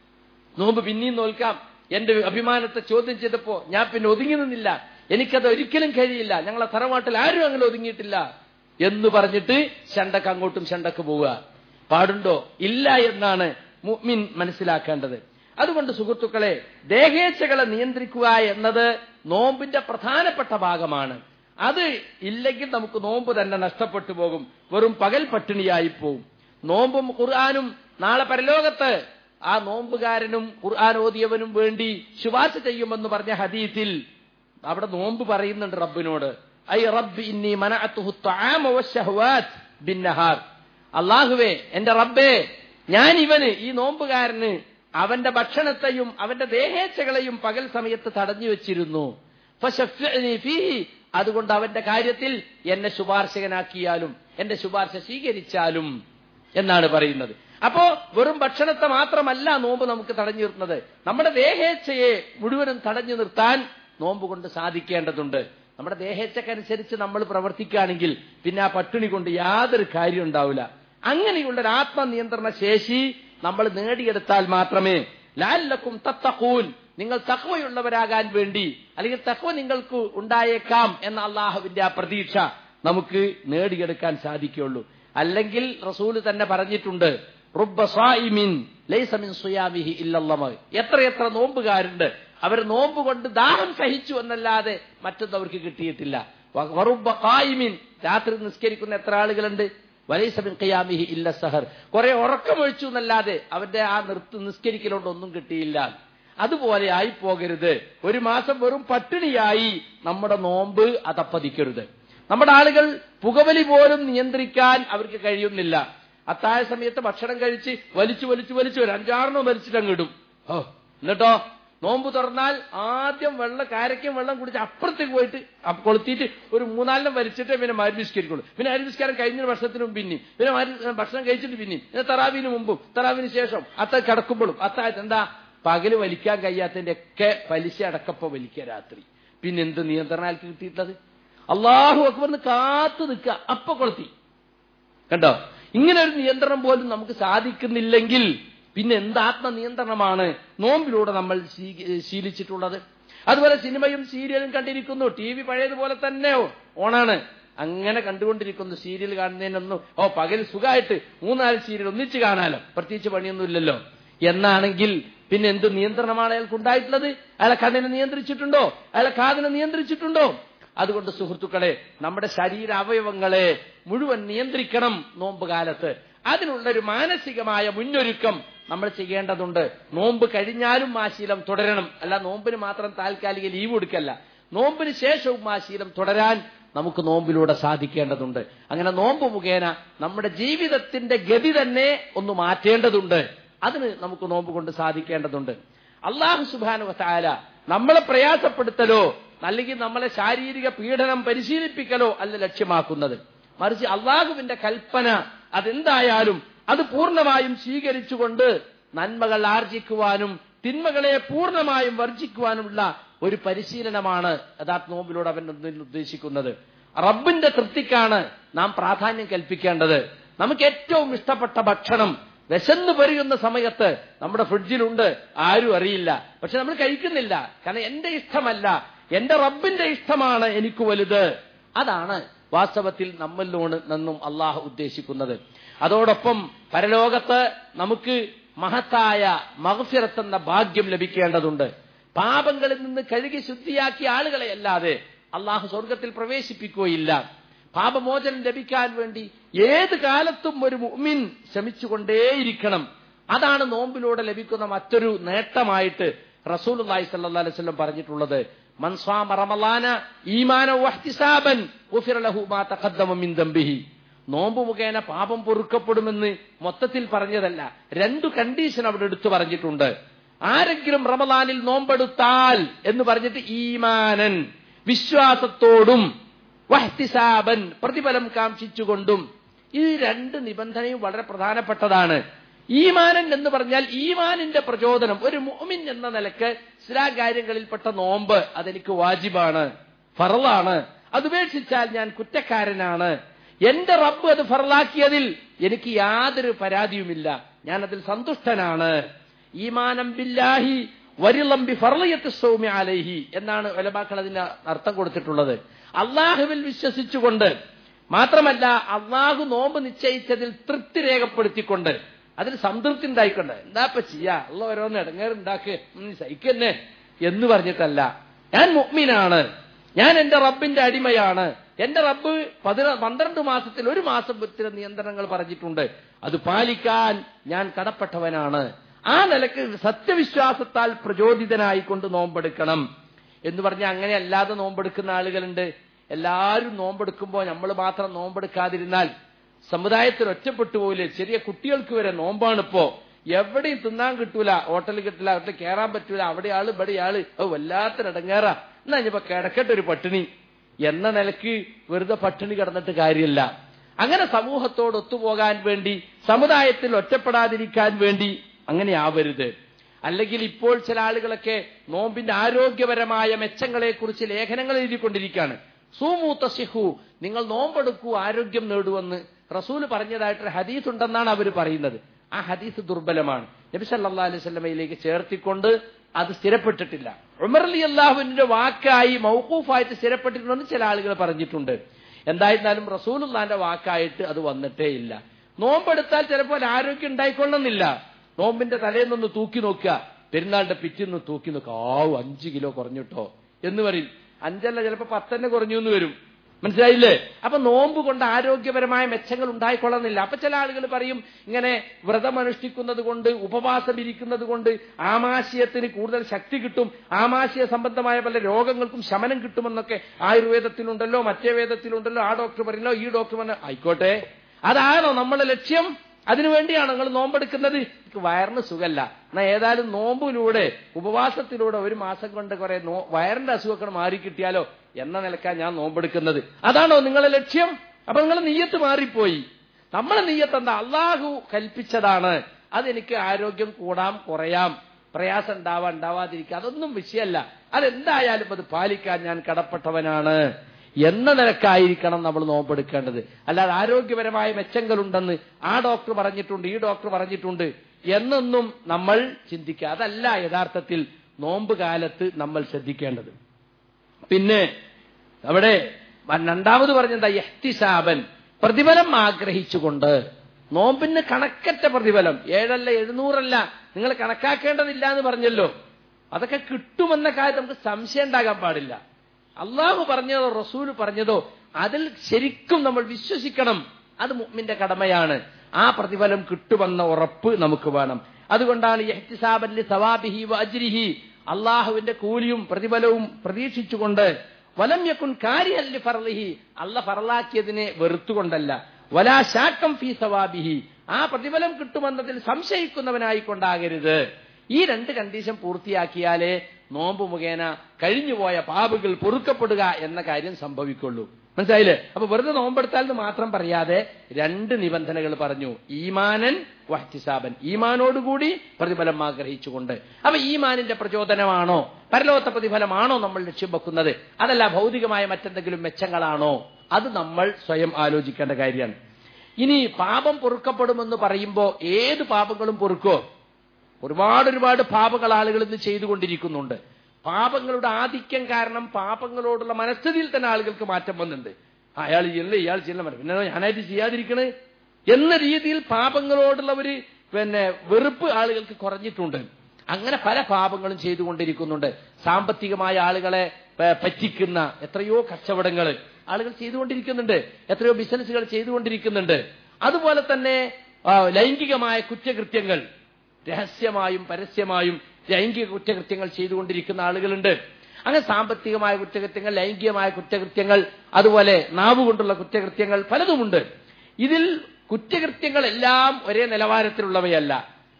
നോമ്പ് പിന്നെയും നോൽക്കാം എന്റെ അഭിമാനത്തെ ചോദ്യം ചെയ്തപ്പോ ഞാൻ പിന്നെ ഒതുങ്ങി നിന്നില്ല എനിക്കത് ഒരിക്കലും കഴിയില്ല ഞങ്ങളെ തറവാട്ടിൽ ആരും അങ്ങനെ ഒതുങ്ങിയിട്ടില്ല എന്ന് പറഞ്ഞിട്ട് ശണ്ടക്ക് അങ്ങോട്ടും ശണ്ടക്ക് പോവുക പാടുണ്ടോ ഇല്ല എന്നാണ് മുഅ്മിൻ മനസ്സിലാക്കേണ്ടത് അതുകൊണ്ട് സുഹൃത്തുക്കളെ ദേഹേച്ഛകളെ നിയന്ത്രിക്കുക എന്നത് നോമ്പിന്റെ പ്രധാനപ്പെട്ട ഭാഗമാണ് അത് ഇല്ലെങ്കിൽ നമുക്ക് നോമ്പ് തന്നെ നഷ്ടപ്പെട്ടു പോകും വെറും പകൽ പട്ടിണിയായി പോകും നോമ്പും ഖുർആാനും നാളെ പരലോകത്ത് ആ നോമ്പുകാരനും ഖുർആൻ ഓതിയവനും വേണ്ടി ശുപാർശ ചെയ്യുമെന്ന് പറഞ്ഞ ഹദീസിൽ അവിടെ നോമ്പ് പറയുന്നുണ്ട് റബ്ബിനോട് ഐ റബ്ബി ഇന്നി മനഅത്തുഹു ത്വആമ വശഹവാത് ബിന്നഹാർ അള്ളാഹുവേ എന്റെ റബ്ബേ ഞാൻ ഇവന് ഈ നോമ്പുകാരന് അവന്റെ ഭക്ഷണത്തെയും അവന്റെ ദേഹേച്ഛകളെയും പകൽ സമയത്ത് തടഞ്ഞു വെച്ചിരുന്നു ഫശഫ്ഇനി ഫീഹി. അതുകൊണ്ട് അവന്റെ കാര്യത്തിൽ എന്നെ ശുപാർശകനാക്കിയാലും എന്റെ ശുപാർശ സ്വീകരിച്ചാലും എന്നാണ് പറയുന്നത് അപ്പോ വെറും ഭക്ഷണത്തെ മാത്രമല്ല നോമ്പ് നമുക്ക് തടഞ്ഞു നിർത്തുന്നത് നമ്മുടെ ദേഹേച്ഛയെ മുഴുവനും തടഞ്ഞു നിർത്താൻ നോമ്പ് കൊണ്ട് സാധിക്കേണ്ടതുണ്ട് നമ്മുടെ ദേഹേച്ഛക്കനുസരിച്ച് നമ്മൾ പ്രവർത്തിക്കുകയാണെങ്കിൽ പിന്നെ ആ പട്ടിണി കൊണ്ട് യാതൊരു കാര്യം ഉണ്ടാവില്ല അങ്ങനെയുള്ള ഒരു ആത്മനിയന്ത്രണ ശേഷി നമ്മൾ നേടിയെടുത്താൽ മാത്രമേ ലാലക്കും തത്തഖൂൻ നിങ്ങൾ തക്വയുള്ളവരാകാൻ വേണ്ടി അല്ലെങ്കിൽ തക്വ നിങ്ങൾക്ക് ഉണ്ടായേക്കാം എന്ന അള്ളാഹുവിന്റെ ആ പ്രതീക്ഷ നമുക്ക് നേടിയെടുക്കാൻ സാധിക്കുകയുള്ളൂ അല്ലെങ്കിൽ റസൂല് തന്നെ പറഞ്ഞിട്ടുണ്ട് റുബ്ബ സായിമിൻ ലൈസ മിൻ സുയാമിഹി ഇല്ലല്ലമ എത്രയെത്ര നോമ്പുകാരുണ്ട് അവർ നോമ്പ് കൊണ്ട് ദാഹം സഹിച്ചു എന്നല്ലാതെ മറ്റൊന്നും അവർക്ക് കിട്ടിയിട്ടില്ല വ- വറുബ്ബ ഖായിമിൻ രാത്രി നിസ്കരിക്കുന്ന എത്ര ആളുകളുണ്ട് വലൈസമിൻ ഖിയാമിഹി ഇല്ല സഹർ കുറെ ഉറക്കമൊഴിച്ചു എന്നല്ലാതെ അവന്റെ ആ നിർത്ത് നിസ്കരിക്കലോണ്ട് ഒന്നും കിട്ടിയില്ല അതുപോലെ ആയി പോകരുത് ഒരു മാസം വെറും പട്ടിണിയായി നമ്മുടെ നോമ്പ് അതപ്പതിക്കരുത് നമ്മുടെ ആളുകൾ പുകവലി പോലും നിയന്ത്രിക്കാൻ അവർക്ക് കഴിയുന്നില്ല അത്താഴ സമയത്ത് ഭക്ഷണം കഴിച്ച് വലിച്ചു വലിച്ചു വലിച്ചു ഒരു അഞ്ചാറെണ്ണം വലിച്ചിട്ട് അങ്ങിടും ഓ എന്നിട്ടോ നോമ്പ് തുറന്നാൽ ആദ്യം വെള്ളം കാരയ്ക്കും വെള്ളം കുടിച്ച് അപ്പുറത്തേക്ക് പോയിട്ട് അപ്പ- കൊളുത്തിയിട്ട് ഒരു മൂന്നാലിനം വലിച്ചിട്ട് പിന്നെ മരുവിസ്കരിക്കുള്ളൂ പിന്നെ അരുവിസ്കാരം കഴിഞ്ഞ വർഷത്തിന് മുമ്പ് പിന്നെയും പിന്നെ മരു- ഭക്ഷണം കഴിച്ചിട്ട് പിന്നെയും പിന്നെ തറാവിന് മുമ്പും തറാവിന് ശേഷം അത്ത കിടക്കുമ്പോഴും അത്താഴത്ത് എന്താ പകല് വലിക്കാൻ കഴിയാത്തതിന്റെ ഒക്കെ പലിശ അടക്കപ്പോ വലിക്കുക രാത്രി പിന്നെ എന്ത് നിയന്ത്രണം ആൾക്ക് കിട്ടിയിട്ടുള്ളത് അള്ളാഹു അക്ബറിന് കാത്തു നിൽക്കുക അപ്പൊ കൊളുത്തി കണ്ടോ ഇങ്ങനെ ഒരു നിയന്ത്രണം പോലും നമുക്ക് സാധിക്കുന്നില്ലെങ്കിൽ പിന്നെ എന്ത് ആത്മനിയന്ത്രണമാണ് നോമ്പിലൂടെ നമ്മൾ ശീ- ശീലിച്ചിട്ടുള്ളത് അതുപോലെ സിനിമയും സീരിയലും കണ്ടിരിക്കുന്നു ടി വി പഴയതുപോലെ തന്നെ ഓണാണ് അങ്ങനെ കണ്ടുകൊണ്ടിരിക്കുന്നു സീരിയൽ കാണുന്നതിനൊന്നും ഓ പകൽ സുഖമായിട്ട് മൂന്നാല് സീരിയൽ ഒന്നിച്ച് കാണാലോ പ്രത്യേകിച്ച് പണിയൊന്നുമില്ലല്ലോ എന്നാണെങ്കിൽ പിന്നെ എന്ത് നിയന്ത്രണമാണ് അയാൾക്ക് ഉണ്ടായിട്ടുള്ളത് അയാളെ കണ്ണിനെ നിയന്ത്രിച്ചിട്ടുണ്ടോ അയാളെ കാതിനെ നിയന്ത്രിച്ചിട്ടുണ്ടോ അതുകൊണ്ട് സുഹൃത്തുക്കളെ നമ്മുടെ ശരീര അവയവങ്ങളെ മുഴുവൻ നിയന്ത്രിക്കണം നോമ്പ് കാലത്ത് അതിനുള്ളൊരു മാനസികമായ മുന്നൊരുക്കം നമ്മൾ ചെയ്യേണ്ടതുണ്ട് നോമ്പ് കഴിഞ്ഞാലും ആ ശീലം തുടരണം അല്ല നോമ്പിന് മാത്രം താൽക്കാലിക ലീവ് കൊടുക്കല്ല നോമ്പിന് ശേഷവും ആ ശീലം തുടരാൻ നമുക്ക് നോമ്പിലൂടെ സാധിക്കേണ്ടതുണ്ട് അങ്ങനെ നോമ്പ് മുഖേന നമ്മുടെ ജീവിതത്തിന്റെ ഗതി തന്നെ ഒന്ന് മാറ്റേണ്ടതുണ്ട് അതിന് നമുക്ക് നോമ്പ് കൊണ്ട് സാധിക്കേണ്ടതുണ്ട് അള്ളാഹു സുബാനു താല നമ്മളെ പ്രയാസപ്പെടുത്തലോ അല്ലെങ്കിൽ നമ്മളെ ശാരീരിക പീഡനം പരിശീലിപ്പിക്കലോ അല്ല ലക്ഷ്യമാക്കുന്നത് മറിച്ച് അള്ളാഹുവിന്റെ കൽപ്പന അതെന്തായാലും അത് പൂർണ്ണമായും സ്വീകരിച്ചുകൊണ്ട് നന്മകൾ ആർജിക്കുവാനും തിന്മകളെ പൂർണ്ണമായും വർജിക്കുവാനുമുള്ള ഒരു പരിശീലനമാണ് യഥാർത്ഥ നോമ്പിലൂടെ അവൻ ഉദ്ദേശിക്കുന്നത് റബ്ബിന്റെ തൃപ്തിക്കാണ് നാം പ്രാധാന്യം കൽപ്പിക്കേണ്ടത് നമുക്ക് ഏറ്റവും ഇഷ്ടപ്പെട്ട ഭക്ഷണം വിശന്ന് പെരുകുന്ന സമയത്ത് നമ്മുടെ ഫ്രിഡ്ജിലുണ്ട് ആരും അറിയില്ല പക്ഷെ നമ്മൾ കഴിക്കുന്നില്ല കാരണം എന്റെ ഇഷ്ടമല്ല എന്റെ റബ്ബിന്റെ ഇഷ്ടമാണ് എനിക്ക് വലുത് അതാണ് വാസ്തവത്തിൽ നമ്മളിലോട് നിന്നും അള്ളാഹു ഉദ്ദേശിക്കുന്നത് അതോടൊപ്പം പരലോകത്ത് നമുക്ക് മഹത്തായ മഹഫിറത്ത് എന്ന ഭാഗ്യം ലഭിക്കേണ്ടതുണ്ട് പാപങ്ങളിൽ നിന്ന് കഴുകി ശുദ്ധിയാക്കിയ ആളുകളെ അല്ലാതെ അള്ളാഹു സ്വർഗത്തിൽ പ്രവേശിപ്പിക്കുകയില്ല പാപമോചനം ലഭിക്കാൻ വേണ്ടി ഏത് കാലത്തും ഒരു മുഅ്മിൻ ശ്രമിച്ചുകൊണ്ടേയിരിക്കണം അതാണ് നോമ്പിലൂടെ ലഭിക്കുന്ന മറ്റൊരു നേട്ടമായിട്ട് റസൂൽ അള്ളാഹി സല്ലാ അലൈവല്ലം പറഞ്ഞിട്ടുള്ളത് മൻസ്വാമ റമലാന ഈമാന വഹ്തിസാബൻ ലഹു മാ തഖദ്ദമ മിൻ ദംബിഹി നോമ്പ് മുഖേന പാപം പൊറുക്കപ്പെടുമെന്ന് മൊത്തത്തിൽ പറഞ്ഞതല്ല രണ്ടു കണ്ടീഷൻ അവിടെ എടുത്തു പറഞ്ഞിട്ടുണ്ട് ആരെങ്കിലും റമലാനിൽ നോമ്പെടുത്താൽ എന്ന് പറഞ്ഞിട്ട് ഈമാനൻ വിശ്വാസത്തോടും വഹ്തിസാബൻ പ്രതിഫലം കാംക്ഷിച്ചുകൊണ്ടും ഈ രണ്ട് നിബന്ധനയും വളരെ പ്രധാനപ്പെട്ടതാണ് ഈമാനൻ എന്ന് പറഞ്ഞാൽ ഈമാനിന്റെ പ്രചോദനം ഒരു മുഅ്മിൻ എന്ന നിലക്ക് ഇസ്ലാം കാര്യങ്ങളിൽപ്പെട്ട നോമ്പ് അതെനിക്ക് വാജിബാണ് ഫറലാണ് അതുപേക്ഷിച്ചാൽ ഞാൻ കുറ്റക്കാരനാണ് എന്റെ റബ്ബ് അത് ഫറലാക്കിയതിൽ എനിക്ക് യാതൊരു പരാതിയുമില്ല ഞാൻ അതിൽ സന്തുഷ്ടനാണ് ഈമാനം ബില്ലാഹി വരിളമ്പി ഫർലയത്ത് സൗമ്യ അലൈഹി എന്നാണ് ഒലമാക്കൾ അതിന് അർത്ഥം കൊടുത്തിട്ടുള്ളത് അള്ളാഹുവിൽ വിശ്വസിച്ചുകൊണ്ട് മാത്രമല്ല അള്ളാഹു നോമ്പ് നിശ്ചയിച്ചതിൽ തൃപ്തി രേഖപ്പെടുത്തിക്കൊണ്ട് അതിൽ സംതൃപ്തി ഉണ്ടായിക്കൊണ്ട് എന്താപ്പ ചെയ്യാ ഉള്ള ഓരോന്ന് ഇടങ്ങേറുണ്ടാക്ക് സഹിക്കന്നെ എന്ന് പറഞ്ഞിട്ടല്ല ഞാൻ മുഗ്മിനാണ് ഞാൻ എന്റെ റബ്ബിന്റെ അടിമയാണ് എന്റെ റബ്ബ് പതിന പന്ത്രണ്ട് മാസത്തിൽ ഒരു മാസത്തിന് നിയന്ത്രണങ്ങൾ പറഞ്ഞിട്ടുണ്ട് അത് പാലിക്കാൻ ഞാൻ കടപ്പെട്ടവനാണ് ആ നിലക്ക് സത്യവിശ്വാസത്താൽ പ്രചോദിതനായിക്കൊണ്ട് നോമ്പെടുക്കണം എന്ന് പറഞ്ഞാൽ അങ്ങനെ അല്ലാതെ നോമ്പെടുക്കുന്ന ആളുകളുണ്ട് എല്ലാവരും നോമ്പെടുക്കുമ്പോൾ നമ്മൾ മാത്രം നോമ്പെടുക്കാതിരുന്നാൽ സമുദായത്തിൽ ഒറ്റപ്പെട്ടു പോയില്ലേ ചെറിയ കുട്ടികൾക്ക് വരെ നോമ്പാണിപ്പോ എവിടെയും തിന്നാൻ കിട്ടൂല ഹോട്ടലിൽ കിട്ടില്ല അവിടെ കയറാൻ പറ്റൂല അവിടെ ആള് ഇവിടെ ആള് ഓ വല്ലാത്തൊരിടങ്ങേറാ എന്നാ ഇനിയിപ്പോ കിടക്കട്ടെ ഒരു പട്ടിണി എന്ന നിലക്ക് വെറുതെ പട്ടിണി കിടന്നിട്ട് കാര്യമില്ല അങ്ങനെ സമൂഹത്തോട് ഒത്തുപോകാൻ വേണ്ടി സമുദായത്തിൽ ഒറ്റപ്പെടാതിരിക്കാൻ വേണ്ടി അങ്ങനെ ആവരുത് അല്ലെങ്കിൽ ഇപ്പോൾ ചില ആളുകളൊക്കെ നോമ്പിന്റെ ആരോഗ്യപരമായ മെച്ചങ്ങളെ കുറിച്ച് ലേഖനങ്ങൾ എഴുതിക്കൊണ്ടിരിക്കുകയാണ് സൂമൂത്ത സിഹു നിങ്ങൾ നോമ്പെടുക്കൂ ആരോഗ്യം നേടുവെന്ന് റസൂല് പറഞ്ഞതായിട്ടൊരു ഹദീസ് ഉണ്ടെന്നാണ് അവർ പറയുന്നത് ആ ഹദീസ് ദുർബലമാണ് നബി സല്ലാ അലൈഹി സ്വലമയിലേക്ക് ചേർത്തിക്കൊണ്ട് അത് സ്ഥിരപ്പെട്ടിട്ടില്ല ഉമർ അലി അള്ളാഹുവിന്റെ വാക്കായി മൗക്കൂഫായിട്ട് സ്ഥിരപ്പെട്ടിട്ടുണ്ടെന്ന് ചില ആളുകൾ പറഞ്ഞിട്ടുണ്ട് എന്തായിരുന്നാലും റസൂലുള്ളാന്റെ വാക്കായിട്ട് അത് വന്നിട്ടേ ഇല്ല നോമ്പെടുത്താൽ ചിലപ്പോൾ ആരോഗ്യം ഉണ്ടായിക്കൊള്ളുന്നില്ല നോമ്പിന്റെ തലേന്നൊന്ന് തൂക്കി നോക്കുക പെരുന്നാളിന്റെ പിറ്റിന്ന് തൂക്കി നോക്കുക ആവു അഞ്ചു കിലോ കുറഞ്ഞിട്ടോ എന്ന് പറയും അഞ്ചല്ല ചിലപ്പോ പത്തന്നെ കുറഞ്ഞു എന്ന് വരും മനസ്സിലായില്ലേ അപ്പൊ നോമ്പ് കൊണ്ട് ആരോഗ്യപരമായ മെച്ചങ്ങൾ ഉണ്ടായിക്കൊള്ളുന്നില്ല അപ്പൊ ചില ആളുകൾ പറയും ഇങ്ങനെ വ്രതം അനുഷ്ഠിക്കുന്നത് കൊണ്ട് ഉപവാസം ഇരിക്കുന്നത് കൊണ്ട് ആമാശയത്തിന് കൂടുതൽ ശക്തി കിട്ടും ആമാശയ സംബന്ധമായ പല രോഗങ്ങൾക്കും ശമനം കിട്ടുമെന്നൊക്കെ ആയുർവേദത്തിലുണ്ടല്ലോ മറ്റേ വേദത്തിലുണ്ടല്ലോ ആ ഡോക്ടർ പറഞ്ഞല്ലോ ഈ ഡോക്ടർ പറഞ്ഞ ആയിക്കോട്ടെ അതാണോ നമ്മുടെ ലക്ഷ്യം അതിനുവേണ്ടിയാണ് നിങ്ങൾ നോമ്പെടുക്കുന്നത് എനിക്ക് വയറിന് സുഖമല്ല എന്നാ ഏതായാലും നോമ്പിലൂടെ ഉപവാസത്തിലൂടെ ഒരു മാസം കൊണ്ട് കുറെ വയറിന്റെ അസുഖങ്ങൾ മാറിക്കിട്ടിയാലോ എന്ന നിലക്കാ ഞാൻ നോമ്പെടുക്കുന്നത് അതാണോ നിങ്ങളെ ലക്ഷ്യം അപ്പൊ നിങ്ങൾ നീയത്ത് മാറിപ്പോയി നമ്മളെ നീയത്ത് എന്താ അള്ളാഹു കൽപ്പിച്ചതാണ് അതെനിക്ക് ആരോഗ്യം കൂടാം കുറയാം പ്രയാസം ഉണ്ടാവാ ഉണ്ടാവാതിരിക്കുക അതൊന്നും വിഷയമല്ല അതെന്തായാലും അത് പാലിക്കാൻ ഞാൻ കടപ്പെട്ടവനാണ് എന്ന നിലക്കായിരിക്കണം നമ്മൾ നോമ്പെടുക്കേണ്ടത് അല്ലാതെ ആരോഗ്യപരമായ മെച്ചങ്ങളുണ്ടെന്ന് ആ ഡോക്ടർ പറഞ്ഞിട്ടുണ്ട് ഈ ഡോക്ടർ പറഞ്ഞിട്ടുണ്ട് എന്നൊന്നും നമ്മൾ ചിന്തിക്കുക അതല്ല യഥാർത്ഥത്തിൽ നോമ്പ് കാലത്ത് നമ്മൾ ശ്രദ്ധിക്കേണ്ടത് പിന്നെ അവിടെ രണ്ടാമത് പറഞ്ഞെന്താ യഹ്തിസാബൻ പ്രതിഫലം ആഗ്രഹിച്ചുകൊണ്ട് നോമ്പിന് കണക്കറ്റ പ്രതിഫലം ഏഴല്ല എഴുന്നൂറല്ല നിങ്ങൾ കണക്കാക്കേണ്ടതില്ല എന്ന് പറഞ്ഞല്ലോ അതൊക്കെ കിട്ടുമെന്ന കാര്യം നമുക്ക് സംശയം ഉണ്ടാകാൻ പാടില്ല അള്ളാഹു പറഞ്ഞതോ റസൂൽ പറഞ്ഞതോ അതിൽ ശരിക്കും നമ്മൾ വിശ്വസിക്കണം അത് മുഅ്മിന്റെ കടമയാണ് ആ പ്രതിഫലം കിട്ടുമെന്ന ഉറപ്പ് നമുക്ക് വേണം അതുകൊണ്ടാണ് ഇഹ്തിസാബല്ലി സവാബിഹി വഅജ്രിഹി അള്ളാഹുവിന്റെ കൂലിയും പ്രതിഫലവും പ്രതീക്ഷിച്ചുകൊണ്ട് വലം യക്കുൻ കാര്യല്ലി ഫർലിഹി അല്ല ഫറലാക്കിയതിനെ വെറുത്തുകൊണ്ടല്ല വലാ ശാക്കം ഫീ സവാബിഹി ആ പ്രതിഫലം കിട്ടുമെന്നതിൽ സംശയിക്കുന്നവനായിക്കൊണ്ടാകരുത് ഈ രണ്ട് കണ്ടീഷൻ പൂർത്തിയാക്കിയാലേ നോമ്പ് മുഖേന കഴിഞ്ഞുപോയ പാപുകൾ പൊറുക്കപ്പെടുക എന്ന കാര്യം സംഭവിക്കുള്ളൂ മനസ്സിലായില്ലേ അപ്പൊ വെറുതെ നോമ്പെടുത്താൽ എന്ന് മാത്രം പറയാതെ രണ്ട് നിബന്ധനകൾ പറഞ്ഞു ഈമാനൻ വഹ്തിസാബൻ ഈമാനോടുകൂടി പ്രതിഫലം ആഗ്രഹിച്ചുകൊണ്ട് അപ്പൊ ഈമാനിന്റെ പ്രചോദനമാണോ പരലോകത്തെ പ്രതിഫലമാണോ നമ്മൾ ലക്ഷ്യം വെക്കുന്നത് അതല്ല ഭൗതികമായ മറ്റെന്തെങ്കിലും മെച്ചങ്ങളാണോ അത് നമ്മൾ സ്വയം ആലോചിക്കേണ്ട കാര്യമാണ് ഇനി പാപം പൊറുക്കപ്പെടുമെന്ന് പറയുമ്പോൾ ഏത് പാപങ്ങളും പൊറുക്കോ ഒരുപാട് ഒരുപാട് പാപങ്ങൾ ആളുകൾ ഇന്ന് ചെയ്തുകൊണ്ടിരിക്കുന്നുണ്ട് പാപങ്ങളുടെ ആധിക്യം കാരണം പാപങ്ങളോടുള്ള മനസ്ഥിതിയിൽ തന്നെ ആളുകൾക്ക് മാറ്റം വന്നിട്ടുണ്ട് അയാൾ ചെയ്യണില്ല ഇയാൾ ചെയ്യണം പിന്നെ ഞാനായിട്ട് ചെയ്യാതിരിക്കണേ എന്ന രീതിയിൽ പാപങ്ങളോടുള്ള ഒരു പിന്നെ വെറുപ്പ് ആളുകൾക്ക് കുറഞ്ഞിട്ടുണ്ട് അങ്ങനെ പല പാപങ്ങളും ചെയ്തുകൊണ്ടിരിക്കുന്നുണ്ട് സാമ്പത്തികമായ ആളുകളെ പ- പറ്റിക്കുന്ന എത്രയോ കച്ചവടങ്ങൾ ആളുകൾ ചെയ്തുകൊണ്ടിരിക്കുന്നുണ്ട് എത്രയോ ബിസിനസ്സുകൾ ചെയ്തുകൊണ്ടിരിക്കുന്നുണ്ട് അതുപോലെ തന്നെ ആ, ലൈംഗികമായ കുറ്റകൃത്യങ്ങൾ രഹസ്യമായും പരസ്യമായും ലൈംഗിക കുറ്റകൃത്യങ്ങൾ ചെയ്തുകൊണ്ടിരിക്കുന്ന ആളുകളുണ്ട് അങ്ങനെ സാമ്പത്തികമായ കുറ്റകൃത്യങ്ങൾ ലൈംഗികമായ കുറ്റകൃത്യങ്ങൾ അതുപോലെ നാവ് കൊണ്ടുള്ള കുറ്റകൃത്യങ്ങൾ പലതുമുണ്ട് ഇതിൽ കുറ്റകൃത്യങ്ങളെല്ലാം ഒരേ നിലവാരത്തിലുള്ളവയല്ല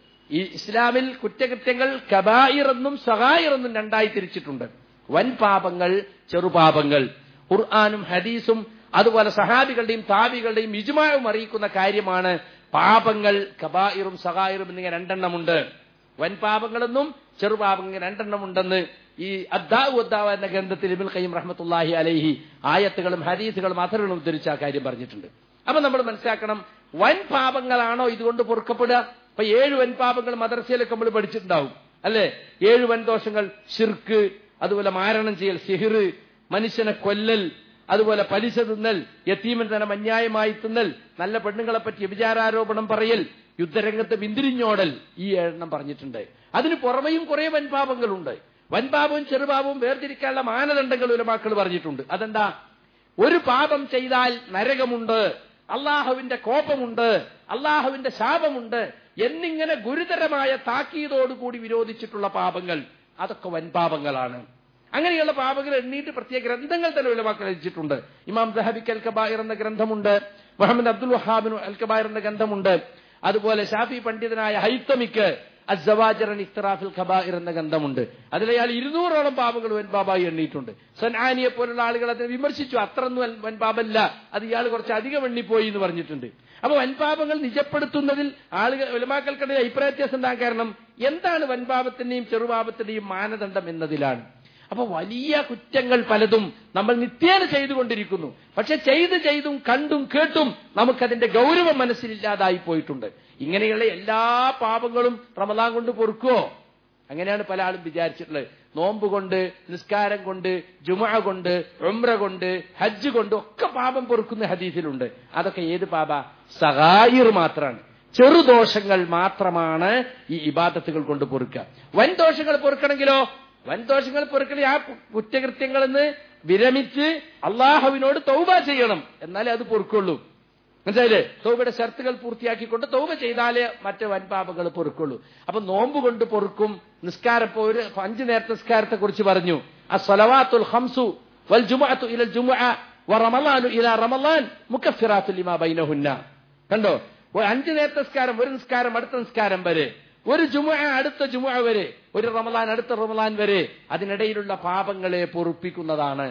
ഈ ഇസ്ലാമിൽ കുറ്റകൃത്യങ്ങൾ കബായിർ എന്നും സഹായിർ എന്നും രണ്ടായി തിരിച്ചിട്ടുണ്ട് വൻ പാപങ്ങൾ ചെറുപാപങ്ങൾ ഖുർആാനും ഹദീസും അതുപോലെ സഹാബികളുടെയും താബികളുടെയും ഇജുമാവും അറിയിക്കുന്ന കാര്യമാണ് പാപങ്ങൾ കബായിറും സഹായിറും എന്നിങ്ങനെ രണ്ടെണ്ണമുണ്ട് വൻ പാപങ്ങളെന്നും ചെറുപാപങ്ങൾ രണ്ടെണ്ണം ഉണ്ടെന്ന് ഈ അദ്ദാവ് അദ്ദാവ എന്ന ഗ്രന്ഥത്തിൽ ഇബിൻ ഖയ്യം റഹ്മത്തുല്ലാഹി അലൈഹി ആയത്തുകളും ഹദീസുകളും അഥറുകളും ഉദ്ധരിച്ച ആ കാര്യം പറഞ്ഞിട്ടുണ്ട് അപ്പൊ നമ്മൾ മനസ്സിലാക്കണം വൻ പാപങ്ങളാണോ ഇതുകൊണ്ട് പൊറുക്കപ്പെടുക ഇപ്പൊ ഏഴ് വൻ പാപങ്ങൾ മദർസയിലൊക്കെ നമ്മൾ പഠിച്ചിട്ടുണ്ടാവും അല്ലെ ഏഴ് വൻ ദോഷങ്ങൾ ഷിർക്ക് അതുപോലെ മാരണം ചെയ്യൽ സിഹിർ മനുഷ്യനെ കൊല്ലൽ അതുപോലെ പലിശ തിന്നൽ യത്തീമൻ തന്നെ അന്യായമായി തിന്നൽ നല്ല പെണ്ണുങ്ങളെ പറ്റി വ്യഭിചാരാരോപണം പറയൽ യുദ്ധരംഗത്ത് പിന്തിരിഞ്ഞോടൽ ഈ എണ്ണം പറഞ്ഞിട്ടുണ്ട് അതിന് പുറമെയും കുറെ വൻപാപങ്ങളുണ്ട് വൻപാപവും ചെറുപാപവും വേർതിരിക്കാനുള്ള മാനദണ്ഡങ്ങൾ ഉലമാക്കൾ പറഞ്ഞിട്ടുണ്ട് അതെന്താ ഒരു പാപം ചെയ്താൽ നരകമുണ്ട് അള്ളാഹുവിന്റെ കോപമുണ്ട് അള്ളാഹുവിന്റെ ശാപമുണ്ട് എന്നിങ്ങനെ ഗുരുതരമായ താക്കീതോടുകൂടി വിരോധിച്ചിട്ടുള്ള പാപങ്ങൾ അതൊക്കെ വൻപാപങ്ങളാണ് അങ്ങനെയുള്ള പാപങ്ങൾ എണ്ണീട്ട് പ്രത്യേക ഗ്രന്ഥങ്ങൾ തന്നെ ഉലമാക്കൾ രചിച്ചിട്ടുണ്ട് ഇമാം ദഹബിക്ക് അൽ കബായിർ എന്ന ഗ്രന്ഥമുണ്ട് മുഹമ്മദ് അബ്ദുൽ വഹാബിന് അൽ കബായിർ എന്ന ഗ്രന്ഥമുണ്ട് അതുപോലെ ഷാഫി പണ്ഡിതനായ ഹൈത്തമിക്ക് അസവാജറൻ ഇഖ്തറാഫിൽ ഖബായിർ എന്ന ഗ്രന്ഥമുണ്ട് അതിൽ അയാൾ ഇരുന്നൂറോളം പാപങ്ങൾ വൻപാപായി എണ്ണിയിട്ടുണ്ട് സൻആനിയെ പോലുള്ള ആളുകൾ അതിനെ വിമർശിച്ചു അത്രയൊന്നും വൻ- വൻപാപല്ല അത് ഇയാൾ കുറച്ച് അധികം എണ്ണിപ്പോയി എന്ന് പറഞ്ഞിട്ടുണ്ട് അപ്പൊ വൻപാപങ്ങൾ നിജപ്പെടുത്തുന്നതിൽ ആളുകൾ ഉലമാക്കൾക്കിടയിൽ അഭിപ്രായ വ്യത്യാസം ഉണ്ടാകാൻ കാരണം എന്താണ് വൻപാപത്തിന്റെയും ചെറുപാപത്തിന്റെയും മാനദണ്ഡം എന്നതിലാണ് അപ്പൊ വലിയ കുറ്റങ്ങൾ പലതും നമ്മൾ നിത്യേന ചെയ്തുകൊണ്ടിരിക്കുന്നു പക്ഷെ ചെയ്ത് ചെയ്തും കണ്ടും കേട്ടും നമുക്കതിന്റെ ഗൗരവം മനസ്സിലില്ലാതായി പോയിട്ടുണ്ട് ഇങ്ങനെയുള്ള എല്ലാ പാപങ്ങളും റമദാൻ കൊണ്ട് പൊറുക്കുവോ അങ്ങനെയാണ് പല ആളും വിചാരിച്ചിട്ടുള്ളത് നോമ്പ് കൊണ്ട് നിസ്കാരം കൊണ്ട് ജുമ കൊണ്ട് ഉംറ കൊണ്ട് ഹജ്ജ് കൊണ്ട് ഒക്കെ പാപം പൊറുക്കുന്ന ഹദീസിലുണ്ട് അതൊക്കെ ഏത് പാപ സഹായിർ മാത്രമാണ് ചെറുദോഷങ്ങൾ മാത്രമാണ് ഈ ഇബാദത്തുകൾ കൊണ്ട് പൊറുക്കുക വൻ ദോഷങ്ങൾ പൊറുക്കണമെങ്കിലോ വൻ ദോഷങ്ങൾ പൊറുക്കണേ ആ കു- കുറ്റകൃത്യങ്ങളിൽ നിന്ന് വിരമിച്ച് അള്ളാഹുവിനോട് തൗബ ചെയ്യണം എന്നാലേ അത് പൊറുക്കുള്ളൂ മനസ്സിലായില്ലേ തൗബയുടെ ഷർത്തുകൾ പൂർത്തിയാക്കിക്കൊണ്ട് തൗബ ചെയ്താലേ മറ്റ് വൻപാപങ്ങൾ പൊറുക്കുള്ളൂ അപ്പൊ നോമ്പ് കൊണ്ട് പൊറുക്കും നിസ്കാരം ഇപ്പൊ ഒരു അഞ്ചു നേരത്തെ നിസ്കാരത്തെ കുറിച്ച് പറഞ്ഞു ആ സ്വലവാത്തുൽ ഹംസു വൽ ജുമുഅത്തു ഇലൽ ജുമുഅ വ റമളാനു ഇലാ റമളാൻ മുക്കഫിറാത്തു ലിമാ ബൈനഹുന്ന കണ്ടോ ഒരു അഞ്ചു നേരത്തെ നിസ്കാരം ഒരു നിസ്കാരം അടുത്ത നിസ്കാരം വരെ ഒരു ജുമുഅ അടുത്ത ജുമുഅ വരെ ഒരു റമളാൻ അടുത്ത റമളാൻ വരെ അതിനിടയിലുള്ള പാപങ്ങളെ പൊറുപ്പിക്കുന്നതാണ്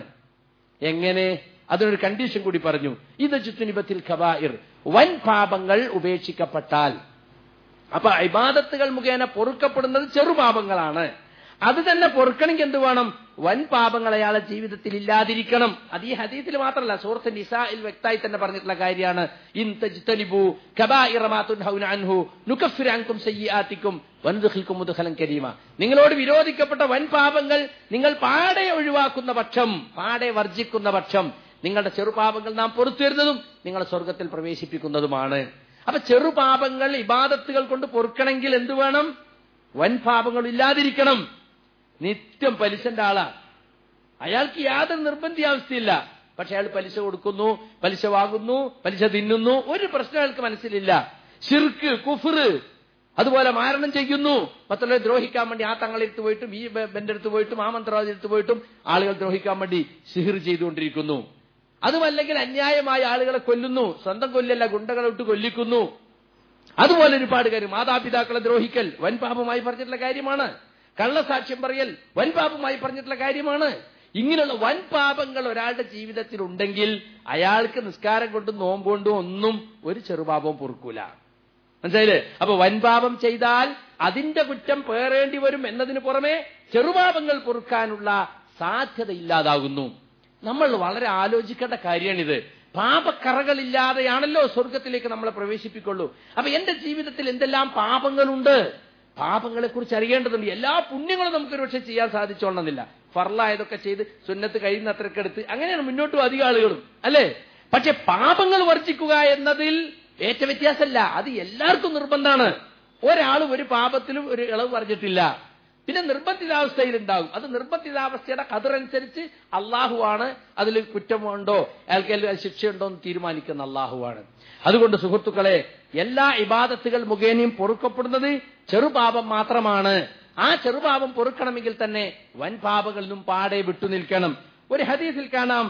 എങ്ങനെ അതിനൊരു കണ്ടീഷൻ കൂടി പറഞ്ഞു ഇത് ചുറ്റുനിബത്തിൽ ഖബായിർ വൻ പാപങ്ങൾ ഉപേക്ഷിക്കപ്പെട്ടാൽ അപ്പൊ ഇബാദത്തുകൾ മുഖേന പൊറുക്കപ്പെടുന്നത് ചെറുപാപങ്ങളാണ് അത് തന്നെ പൊറുക്കണമെങ്കിൽ എന്ത് വേണം വൻ പാപങ്ങൾ അയാളെ ജീവിതത്തിൽ ഇല്ലാതിരിക്കണം അത് ഈ ഹദീസിൽ മാത്രമല്ല സൂറത്ത് നിസായിൽ വ്യക്തമായി തന്നെ പറഞ്ഞിട്ടുള്ള കാര്യമാണ് ഇൻ തജ്തനിബു കബായിറ മാ തുൻഹൗന അൻഹു നുകഫിർ അൻകും സയ്യിആതിക്കും വൻദുഖിൽക്കും മുദ്ഖലൻ കരീമ നിങ്ങളോട് വിരോധിക്കപ്പെട്ട വൻ പാപങ്ങൾ നിങ്ങൾ പാടെ ഒഴിവാക്കുന്ന പക്ഷം പാടെ വർജിക്കുന്ന പക്ഷം നിങ്ങളുടെ ചെറുപാപങ്ങൾ നാം പൊറത്തു വരുന്നതും നിങ്ങളെ സ്വർഗത്തിൽ പ്രവേശിപ്പിക്കുന്നതുമാണ് അപ്പൊ ചെറുപാപങ്ങൾ ഇബാദത്തുകൾ കൊണ്ട് പൊറുക്കണമെങ്കിൽ എന്ത് വേണം വൻ പാപങ്ങൾ ഇല്ലാതിരിക്കണം നിത്യം പലിശന്റെ ആളാ അയാൾക്ക് യാതൊരു നിർബന്ധിയാവസ്ഥയില്ല പക്ഷെ അയാൾ പലിശ കൊടുക്കുന്നു പലിശ വാങ്ങുന്നു പലിശ തിന്നുന്നു ഒരു പ്രശ്നം അയാൾക്ക് മനസ്സിലില്ല ഷിർക്ക് കുഫർ അതുപോലെ മാരണം ചെയ്യുന്നു മറ്റുള്ളവരെ ദ്രോഹിക്കാൻ വേണ്ടി ആ തങ്ങളെടുത്ത് പോയിട്ടും ഈ ബെന്റെ അടുത്ത് പോയിട്ടും ആ മന്ത്രവാദി അടുത്ത് പോയിട്ടും ആളുകൾ ദ്രോഹിക്കാൻ വേണ്ടി സിഹിർ ചെയ്തുകൊണ്ടിരിക്കുന്നു അതുമല്ലെങ്കിൽ അന്യായമായ ആളുകളെ കൊല്ലുന്നു സ്വന്തം കൊല്ലല്ല ഗുണ്ടകളെ ഇട്ട് കൊല്ലിക്കുന്നു അതുപോലെ ഒരുപാട് കാര്യം മാതാപിതാക്കളെ ദ്രോഹിക്കൽ വൻപാപമായി പറഞ്ഞിട്ടുള്ള കാര്യമാണ് കള്ളസാക്ഷ്യം പറയൽ വൻപാപമായി പറഞ്ഞിട്ടുള്ള കാര്യമാണ് ഇങ്ങനെയുള്ള വൻ പാപങ്ങൾ ഒരാളുടെ ജീവിതത്തിൽ ഉണ്ടെങ്കിൽ അയാൾക്ക് നിസ്കാരം കൊണ്ടും നോമ്പുകൊണ്ടും ഒന്നും ഒരു ചെറുപാപവും പൊറുക്കൂല മനസ്സിലായില്ലേ അപ്പൊ വൻപാപം ചെയ്താൽ അതിന്റെ കുറ്റം പേറേണ്ടി വരും എന്നതിന് പുറമെ ചെറുപാപങ്ങൾ പൊറുക്കാനുള്ള സാധ്യത ഇല്ലാതാകുന്നു നമ്മൾ വളരെ ആലോചിക്കേണ്ട കാര്യമാണിത് പാപക്കറകളില്ലാതെയാണല്ലോ സ്വർഗത്തിലേക്ക് നമ്മളെ പ്രവേശിപ്പിക്കുള്ളൂ അപ്പൊ എന്റെ ജീവിതത്തിൽ എന്തെല്ലാം പാപങ്ങളുണ്ട് പാപങ്ങളെ കുറിച്ച് അറിയേണ്ടതുണ്ട് എല്ലാ പുണ്യങ്ങളും നമുക്ക് ഒരുപക്ഷെ ചെയ്യാൻ സാധിച്ചോളണമെന്നില്ല ഫർലായതൊക്കെ ചെയ്ത് സുന്നത്ത് കഴിയുന്ന അത്രയൊക്കെ എടുത്ത് അങ്ങനെയാണ് മുന്നോട്ടും അധികം ആളുകളും അല്ലേ പക്ഷെ പാപങ്ങൾ വർജിക്കുക എന്നതിൽ ഏറ്റ വ്യത്യാസമല്ല അത് എല്ലാവർക്കും നിർബന്ധമാണ് ഒരാളും ഒരു പാപത്തിലും ഒരു ഇളവ് പറഞ്ഞിട്ടില്ല പിന്നെ നിർബന്ധിതാവസ്ഥയിൽ ഉണ്ടാകും അത് നിർബന്ധിതാവസ്ഥയുടെ കതിറനുസരിച്ച് അള്ളാഹുവാണ് അതിൽ കുറ്റമുണ്ടോ അയാൾക്ക് ശിക്ഷയുണ്ടോ എന്ന് തീരുമാനിക്കുന്ന അള്ളാഹുവാണ് അതുകൊണ്ട് സുഹൃത്തുക്കളെ എല്ലാ ഇബാദത്തുകൾ മുഖേനയും പൊറുക്കപ്പെടുന്നത് ചെറുപാപം മാത്രമാണ് ആ ചെറുപാപം പൊറുക്കണമെങ്കിൽ തന്നെ വൻ പാപങ്ങളിലും പാടെ വിട്ടുനിൽക്കണം ഒരു ഹദീസിൽ കാണാം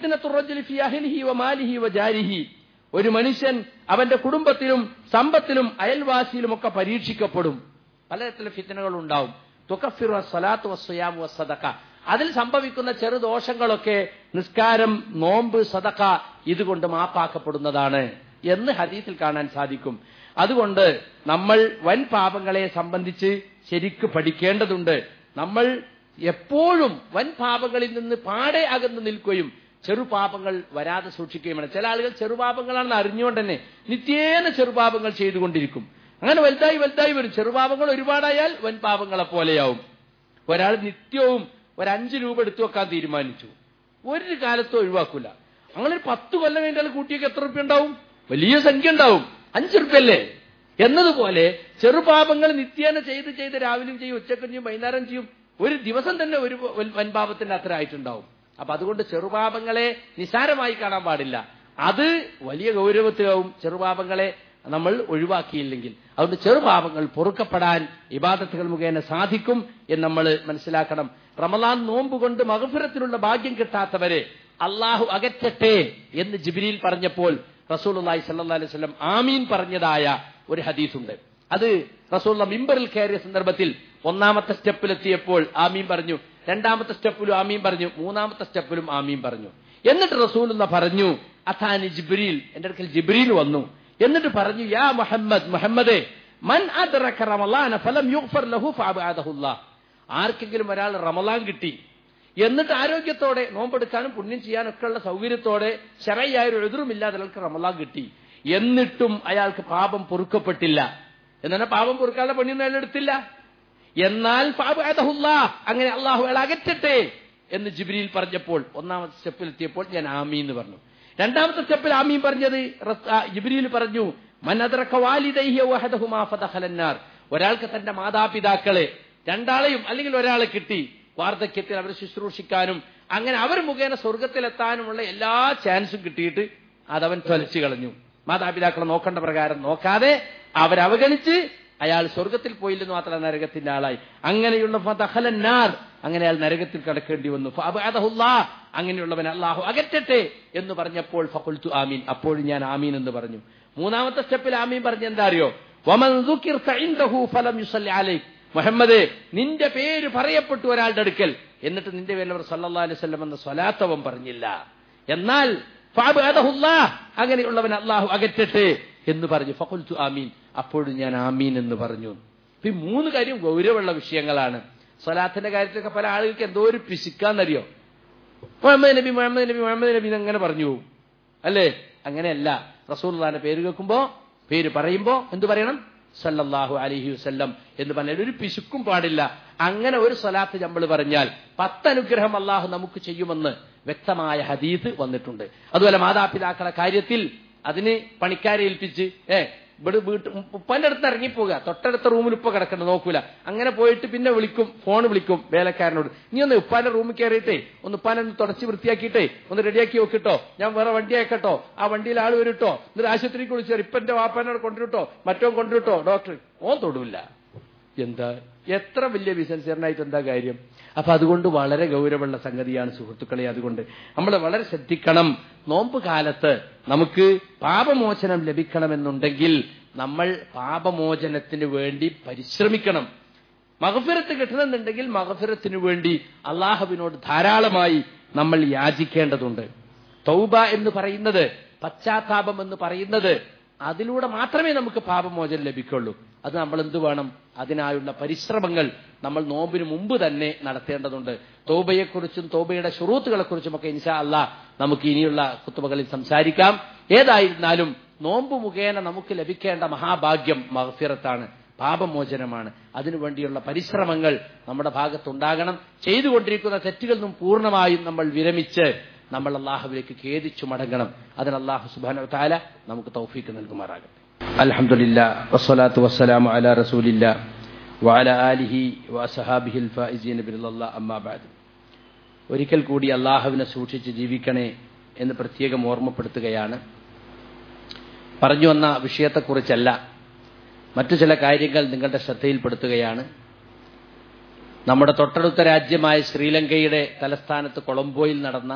ജാരിഹി ഒരു മനുഷ്യൻ അവന്റെ കുടുംബത്തിലും സമ്പത്തിലും അയൽവാസിയിലും ഒക്കെ പരീക്ഷിക്കപ്പെടും പലതരത്തിലുള്ള ഫിത്തനകൾ ഉണ്ടാവും തുക്കഫിറു സ്വലാത്തു വസ്സയാമു വസ്സദക്ക അതിൽ സംഭവിക്കുന്ന ചെറുദോഷങ്ങളൊക്കെ നിസ്കാരം നോമ്പ് സദക്ക ഇതുകൊണ്ട് മാപ്പാക്കപ്പെടുന്നതാണ് എന്ന് ഹദീസിൽ കാണാൻ സാധിക്കും അതുകൊണ്ട് നമ്മൾ വൻ പാപങ്ങളെ സംബന്ധിച്ച് ശരിക്ക് പഠിക്കേണ്ടതുണ്ട് നമ്മൾ എപ്പോഴും വൻ പാപങ്ങളിൽ നിന്ന് പാടെ അകന്നു നിൽക്കുകയും ചെറുപാപങ്ങൾ വരാതെ സൂക്ഷിക്കുകയും വേണം ചില ആളുകൾ ചെറുപാപങ്ങളാണെന്ന് അറിഞ്ഞുകൊണ്ട് തന്നെ നിത്യേന ചെറുപാപങ്ങൾ ചെയ്തുകൊണ്ടിരിക്കും അങ്ങനെ വലുതായി വലുതായി വരും ചെറുപാപങ്ങൾ ഒരുപാടായാൽ വൻ പാപങ്ങളെ പോലെയാവും ഒരാൾ നിത്യവും ഒരു അഞ്ച് രൂപ എടുത്തു വെക്കാൻ തീരുമാനിച്ചു ഒരു കാലത്തും ഒഴിവാക്കൂല അങ്ങനെ ഒരു പത്ത് കൊല്ലം കഴിഞ്ഞാൽ കൂട്ടിയൊക്കെ എത്ര റുപ്യ ഉണ്ടാവും വലിയ സംഖ്യ ഉണ്ടാവും അഞ്ച് റുപ്യല്ലേ എന്നതുപോലെ ചെറുപാപങ്ങൾ നിത്യേന ചെയ്ത് ചെയ്ത് രാവിലെയും ചെയ്യും ഉച്ചക്കും ചെയ്യും വൈകുന്നേരം ചെയ്യും ഒരു ദിവസം തന്നെ ഒരു വൻപാപത്തിന്റെ അത്ര ആയിട്ടുണ്ടാവും അപ്പൊ അതുകൊണ്ട് ചെറുപാപങ്ങളെ നിസാരമായി കാണാൻ പാടില്ല അത് വലിയ ഗൗരവത്തിലാവും ചെറുപാപങ്ങളെ നമ്മൾ ഒഴിവാക്കിയില്ലെങ്കിൽ അതുകൊണ്ട് ചെറുപാപങ്ങൾ പൊറുക്കപ്പെടാൻ ഇബാദത്തുകൾ മുഖേന സാധിക്കും എന്ന് നമ്മൾ മനസ്സിലാക്കണം റമലാൻ നോമ്പ് കൊണ്ട് മകഫിറത്തിലുള്ള ഭാഗ്യം കിട്ടാത്തവരെ അള്ളാഹു അകറ്റട്ടെ എന്ന് ജിബിരിയിൽ പറഞ്ഞപ്പോൾ റസൂൽ അള്ളാഹി സല്ലാ അലൈഹി സ്വലം ആമീൻ പറഞ്ഞതായ ഒരു ഹദീസുണ്ട് അത് റസൂൽ മിമ്പറിൽ കയറിയ സന്ദർഭത്തിൽ ഒന്നാമത്തെ സ്റ്റെപ്പിലെത്തിയപ്പോൾ ആമീൻ പറഞ്ഞു രണ്ടാമത്തെ സ്റ്റെപ്പിലും ആമീൻ പറഞ്ഞു മൂന്നാമത്തെ സ്റ്റെപ്പിലും ആമീൻ പറഞ്ഞു എന്നിട്ട് റസൂൽ പറഞ്ഞു അഥാനി ജിബ്രീൽ എന്റെ അടുക്കൽ ജിബ്രീൽ വന്നു എന്നിട്ട് പറഞ്ഞു യാ മുഹമ്മദ് മുഹമ്മദേ മൻ അദ്റക റമളാന ഫലം യുഗ്ഫർ ലഹു ഫഅബഅദഹുല്ലാ ആർക്കെങ്കിലും ഒരാൾ റമളാൻ കിട്ടി എന്നിട്ട് ആരോഗ്യത്തോടെ നോമ്പെടുക്കാനും പുണ്യം ചെയ്യാനും ഒക്കെ ഉള്ള സൗകര്യത്തോടെ ശരയായ ഒരു എതിരുമില്ലാതെ അയാൾക്ക് റമളാൻ കിട്ടി എന്നിട്ടും അയാൾക്ക് പാപം പൊറുക്കപ്പെട്ടില്ല എന്നാൽ പാപം പൊറുക്കാനുള്ള പുണ്യം അയാൾ എടുത്തില്ല എന്നാൽ അങ്ങനെ അള്ളാഹു അയാൾ അകറ്റട്ടെ എന്ന് ജിബ്രിയിൽ പറഞ്ഞപ്പോൾ ഒന്നാമത്തെ സ്റ്റെപ്പിൽ എത്തിയപ്പോൾ ഞാൻ ആമീ എന്ന് പറഞ്ഞു രണ്ടാമത്തെ സ്റ്റെപ്പിൽ ആമീൻ പറഞ്ഞത് ജിബ്രിയിൽ പറഞ്ഞു ഒരാൾക്ക് തന്റെ മാതാപിതാക്കളെ രണ്ടാളെയും അല്ലെങ്കിൽ ഒരാളെ കിട്ടി വാർദ്ധക്യത്തിൽ അവരെ ശുശ്രൂഷിക്കാനും അങ്ങനെ അവർ മുഖേന സ്വർഗത്തിലെത്താനുമുള്ള എല്ലാ ചാൻസും കിട്ടിയിട്ട് അതവൻ തൊലച്ചു കളഞ്ഞു മാതാപിതാക്കളെ നോക്കേണ്ട പ്രകാരം നോക്കാതെ അവരവഗണിച്ച് അയാൾ സ്വർഗത്തിൽ പോയില്ലെന്ന് മാത്രമല്ല നരകത്തിന്റെ ആളായി അങ്ങനെയുള്ള ഫതഹലന്നാർ അങ്ങനെ അയാൾ നരകത്തിൽ കടക്കേണ്ടി വന്നു അങ്ങനെയുള്ളവൻ അള്ളാഹു അകറ്റട്ടെ എന്ന് പറഞ്ഞപ്പോൾ ഫക്കുൽത്തു ആമീൻ അപ്പോഴും ഞാൻ ആമീൻ എന്ന് പറഞ്ഞു മൂന്നാമത്തെ സ്റ്റെപ്പിൽ ആമീൻ പറഞ്ഞ എന്താ അറിയോ മുഹമ്മദേ നിന്റെ പേര് പറയപ്പെട്ടു ഒരാളുടെ അടുക്കൽ എന്നിട്ട് നിന്റെ പേരിൽ അവർ സല്ലാ അലൈവല്ലം എന്ന സ്വലാത്തവം പറഞ്ഞില്ല എന്നാൽ അങ്ങനെയുള്ളവൻ അള്ളാഹു അകറ്റട്ടെ എന്ന് പറഞ്ഞു ഫക്കുൽത്തു ആമീൻ അപ്പോഴും ഞാൻ ആമീൻ എന്ന് പറഞ്ഞു ഈ മൂന്ന് കാര്യം ഗൗരവമുള്ള വിഷയങ്ങളാണ് സ്വലാത്തിന്റെ കാര്യത്തിലൊക്കെ പല ആളുകൾക്ക് എന്തോ ഒരു പിശുക്കാന്നറിയോ മുഹമ്മദ് നബി മുഹമ്മദ് നബി മുഹമ്മദ് നബി അങ്ങനെ പറഞ്ഞു പോകും അല്ലേ അങ്ങനെയല്ല റസൂൽദാന്റെ പേര് കേൾക്കുമ്പോ പേര് പറയുമ്പോ എന്തു പറയണം സല്ലല്ലാഹു അലഹി വസ്ല്ലം എന്ന് പറഞ്ഞാൽ ഒരു പിശുക്കും പാടില്ല അങ്ങനെ ഒരു സ്വലാത്ത് നമ്മൾ പറഞ്ഞാൽ പത്തനുഗ്രഹം അള്ളാഹു നമുക്ക് ചെയ്യുമെന്ന് വ്യക്തമായ ഹദീസ് വന്നിട്ടുണ്ട് അതുപോലെ മാതാപിതാക്കളെ കാര്യത്തിൽ അതിന് പണിക്കാരെ ഏൽപ്പിച്ച് ഏ ഇവിടെ വീട്ട് ഉപ്പാന്റെ അടുത്ത് ഇറങ്ങിപ്പോകുക തൊട്ടടുത്ത റൂമിൽ ഉപ്പ കിടക്കണ്ട നോക്കൂല അങ്ങനെ പോയിട്ട് പിന്നെ വിളിക്കും ഫോൺ വിളിക്കും വേലക്കാരനോട് നീ ഒന്ന് ഉപ്പാന്റെ റൂമിൽ കയറിയിട്ടേ ഒന്ന് ഉപ്പാനെ ഒന്ന് തുടച്ച് വൃത്തിയാക്കിയിട്ടേ ഒന്ന് റെഡിയാക്കി വെക്കിട്ടോ ഞാൻ വേറെ വണ്ടി അയക്കട്ടോ ആ വണ്ടിയിൽ ആൾ വരട്ടോ എന്നിട്ട് ആശുപത്രിക്ക് വിളിച്ചാൽ ഇപ്പൊ എന്റെ വാപ്പാനോട് കൊണ്ടുവിട്ടോ മറ്റോ കൊണ്ടുവിട്ടോ ഡോക്ടർ ഓൻ തൊടൂല്ല എന്താ എത്ര വലിയ ബിസിനസ്സുകാരനായിട്ട് എന്താ കാര്യം അപ്പൊ അതുകൊണ്ട് വളരെ ഗൗരവമുള്ള സംഗതിയാണ് സുഹൃത്തുക്കളെ അതുകൊണ്ട് നമ്മൾ വളരെ ശ്രദ്ധിക്കണം നോമ്പ് കാലത്ത് നമുക്ക് പാപമോചനം ലഭിക്കണമെന്നുണ്ടെങ്കിൽ നമ്മൾ പാപമോചനത്തിന് വേണ്ടി പരിശ്രമിക്കണം മഹഫിറത്ത് കിട്ടണമെന്നുണ്ടെങ്കിൽ മഹഫിറത്തിനു വേണ്ടി അള്ളാഹുവിനോട് ധാരാളമായി നമ്മൾ യാചിക്കേണ്ടതുണ്ട് തൗബ എന്ന് പറയുന്നത് പശ്ചാത്താപം എന്ന് പറയുന്നത് അതിലൂടെ മാത്രമേ നമുക്ക് പാപമോചനം ലഭിക്കുള്ളൂ അത് നമ്മൾ എന്ത് വേണം അതിനായുള്ള പരിശ്രമങ്ങൾ നമ്മൾ നോമ്പിന് മുമ്പ് തന്നെ നടത്തേണ്ടതുണ്ട് തോബയെക്കുറിച്ചും തോബയുടെ ഷുറൂത്തുകളെക്കുറിച്ചും ഒക്കെ ഇൻഷാ അല്ല നമുക്ക് ഇനിയുള്ള കുത്തുബകളിൽ സംസാരിക്കാം ഏതായിരുന്നാലും നോമ്പ് മുഖേന നമുക്ക് ലഭിക്കേണ്ട മഹാഭാഗ്യം മഹഫിറത്താണ് പാപമോചനമാണ് അതിനുവേണ്ടിയുള്ള പരിശ്രമങ്ങൾ നമ്മുടെ ഭാഗത്തുണ്ടാകണം ചെയ്തുകൊണ്ടിരിക്കുന്ന തെറ്റുകളിൽ നിന്നും പൂർണ്ണമായും നമ്മൾ വിരമിച്ച് നമ്മൾ അള്ളാഹുവിലേക്ക് ഖേദിച്ചു മടങ്ങണം അതിന് അള്ളാഹു സുബാന താല നമുക്ക് തൗഫീക്ക് നൽകുമാറാകട്ടെ അലഹമുല്ല വസ്സലാത്തു വസ്സലാമു അല റസൂലില്ല വഅല ആലിഹി വസഹാബിഹിൽ ഫായിസീന ബില്ലാ അമ്മാബാദ് ഒരിക്കൽ കൂടി അള്ളാഹുവിനെ സൂക്ഷിച്ച് ജീവിക്കണേ എന്ന് പ്രത്യേകം ഓർമ്മപ്പെടുത്തുകയാണ് പറഞ്ഞു വന്ന വിഷയത്തെക്കുറിച്ചല്ല മറ്റു ചില കാര്യങ്ങൾ നിങ്ങളുടെ ശ്രദ്ധയിൽപ്പെടുത്തുകയാണ് നമ്മുടെ തൊട്ടടുത്ത രാജ്യമായ ശ്രീലങ്കയുടെ തലസ്ഥാനത്ത് കൊളംബോയിൽ നടന്ന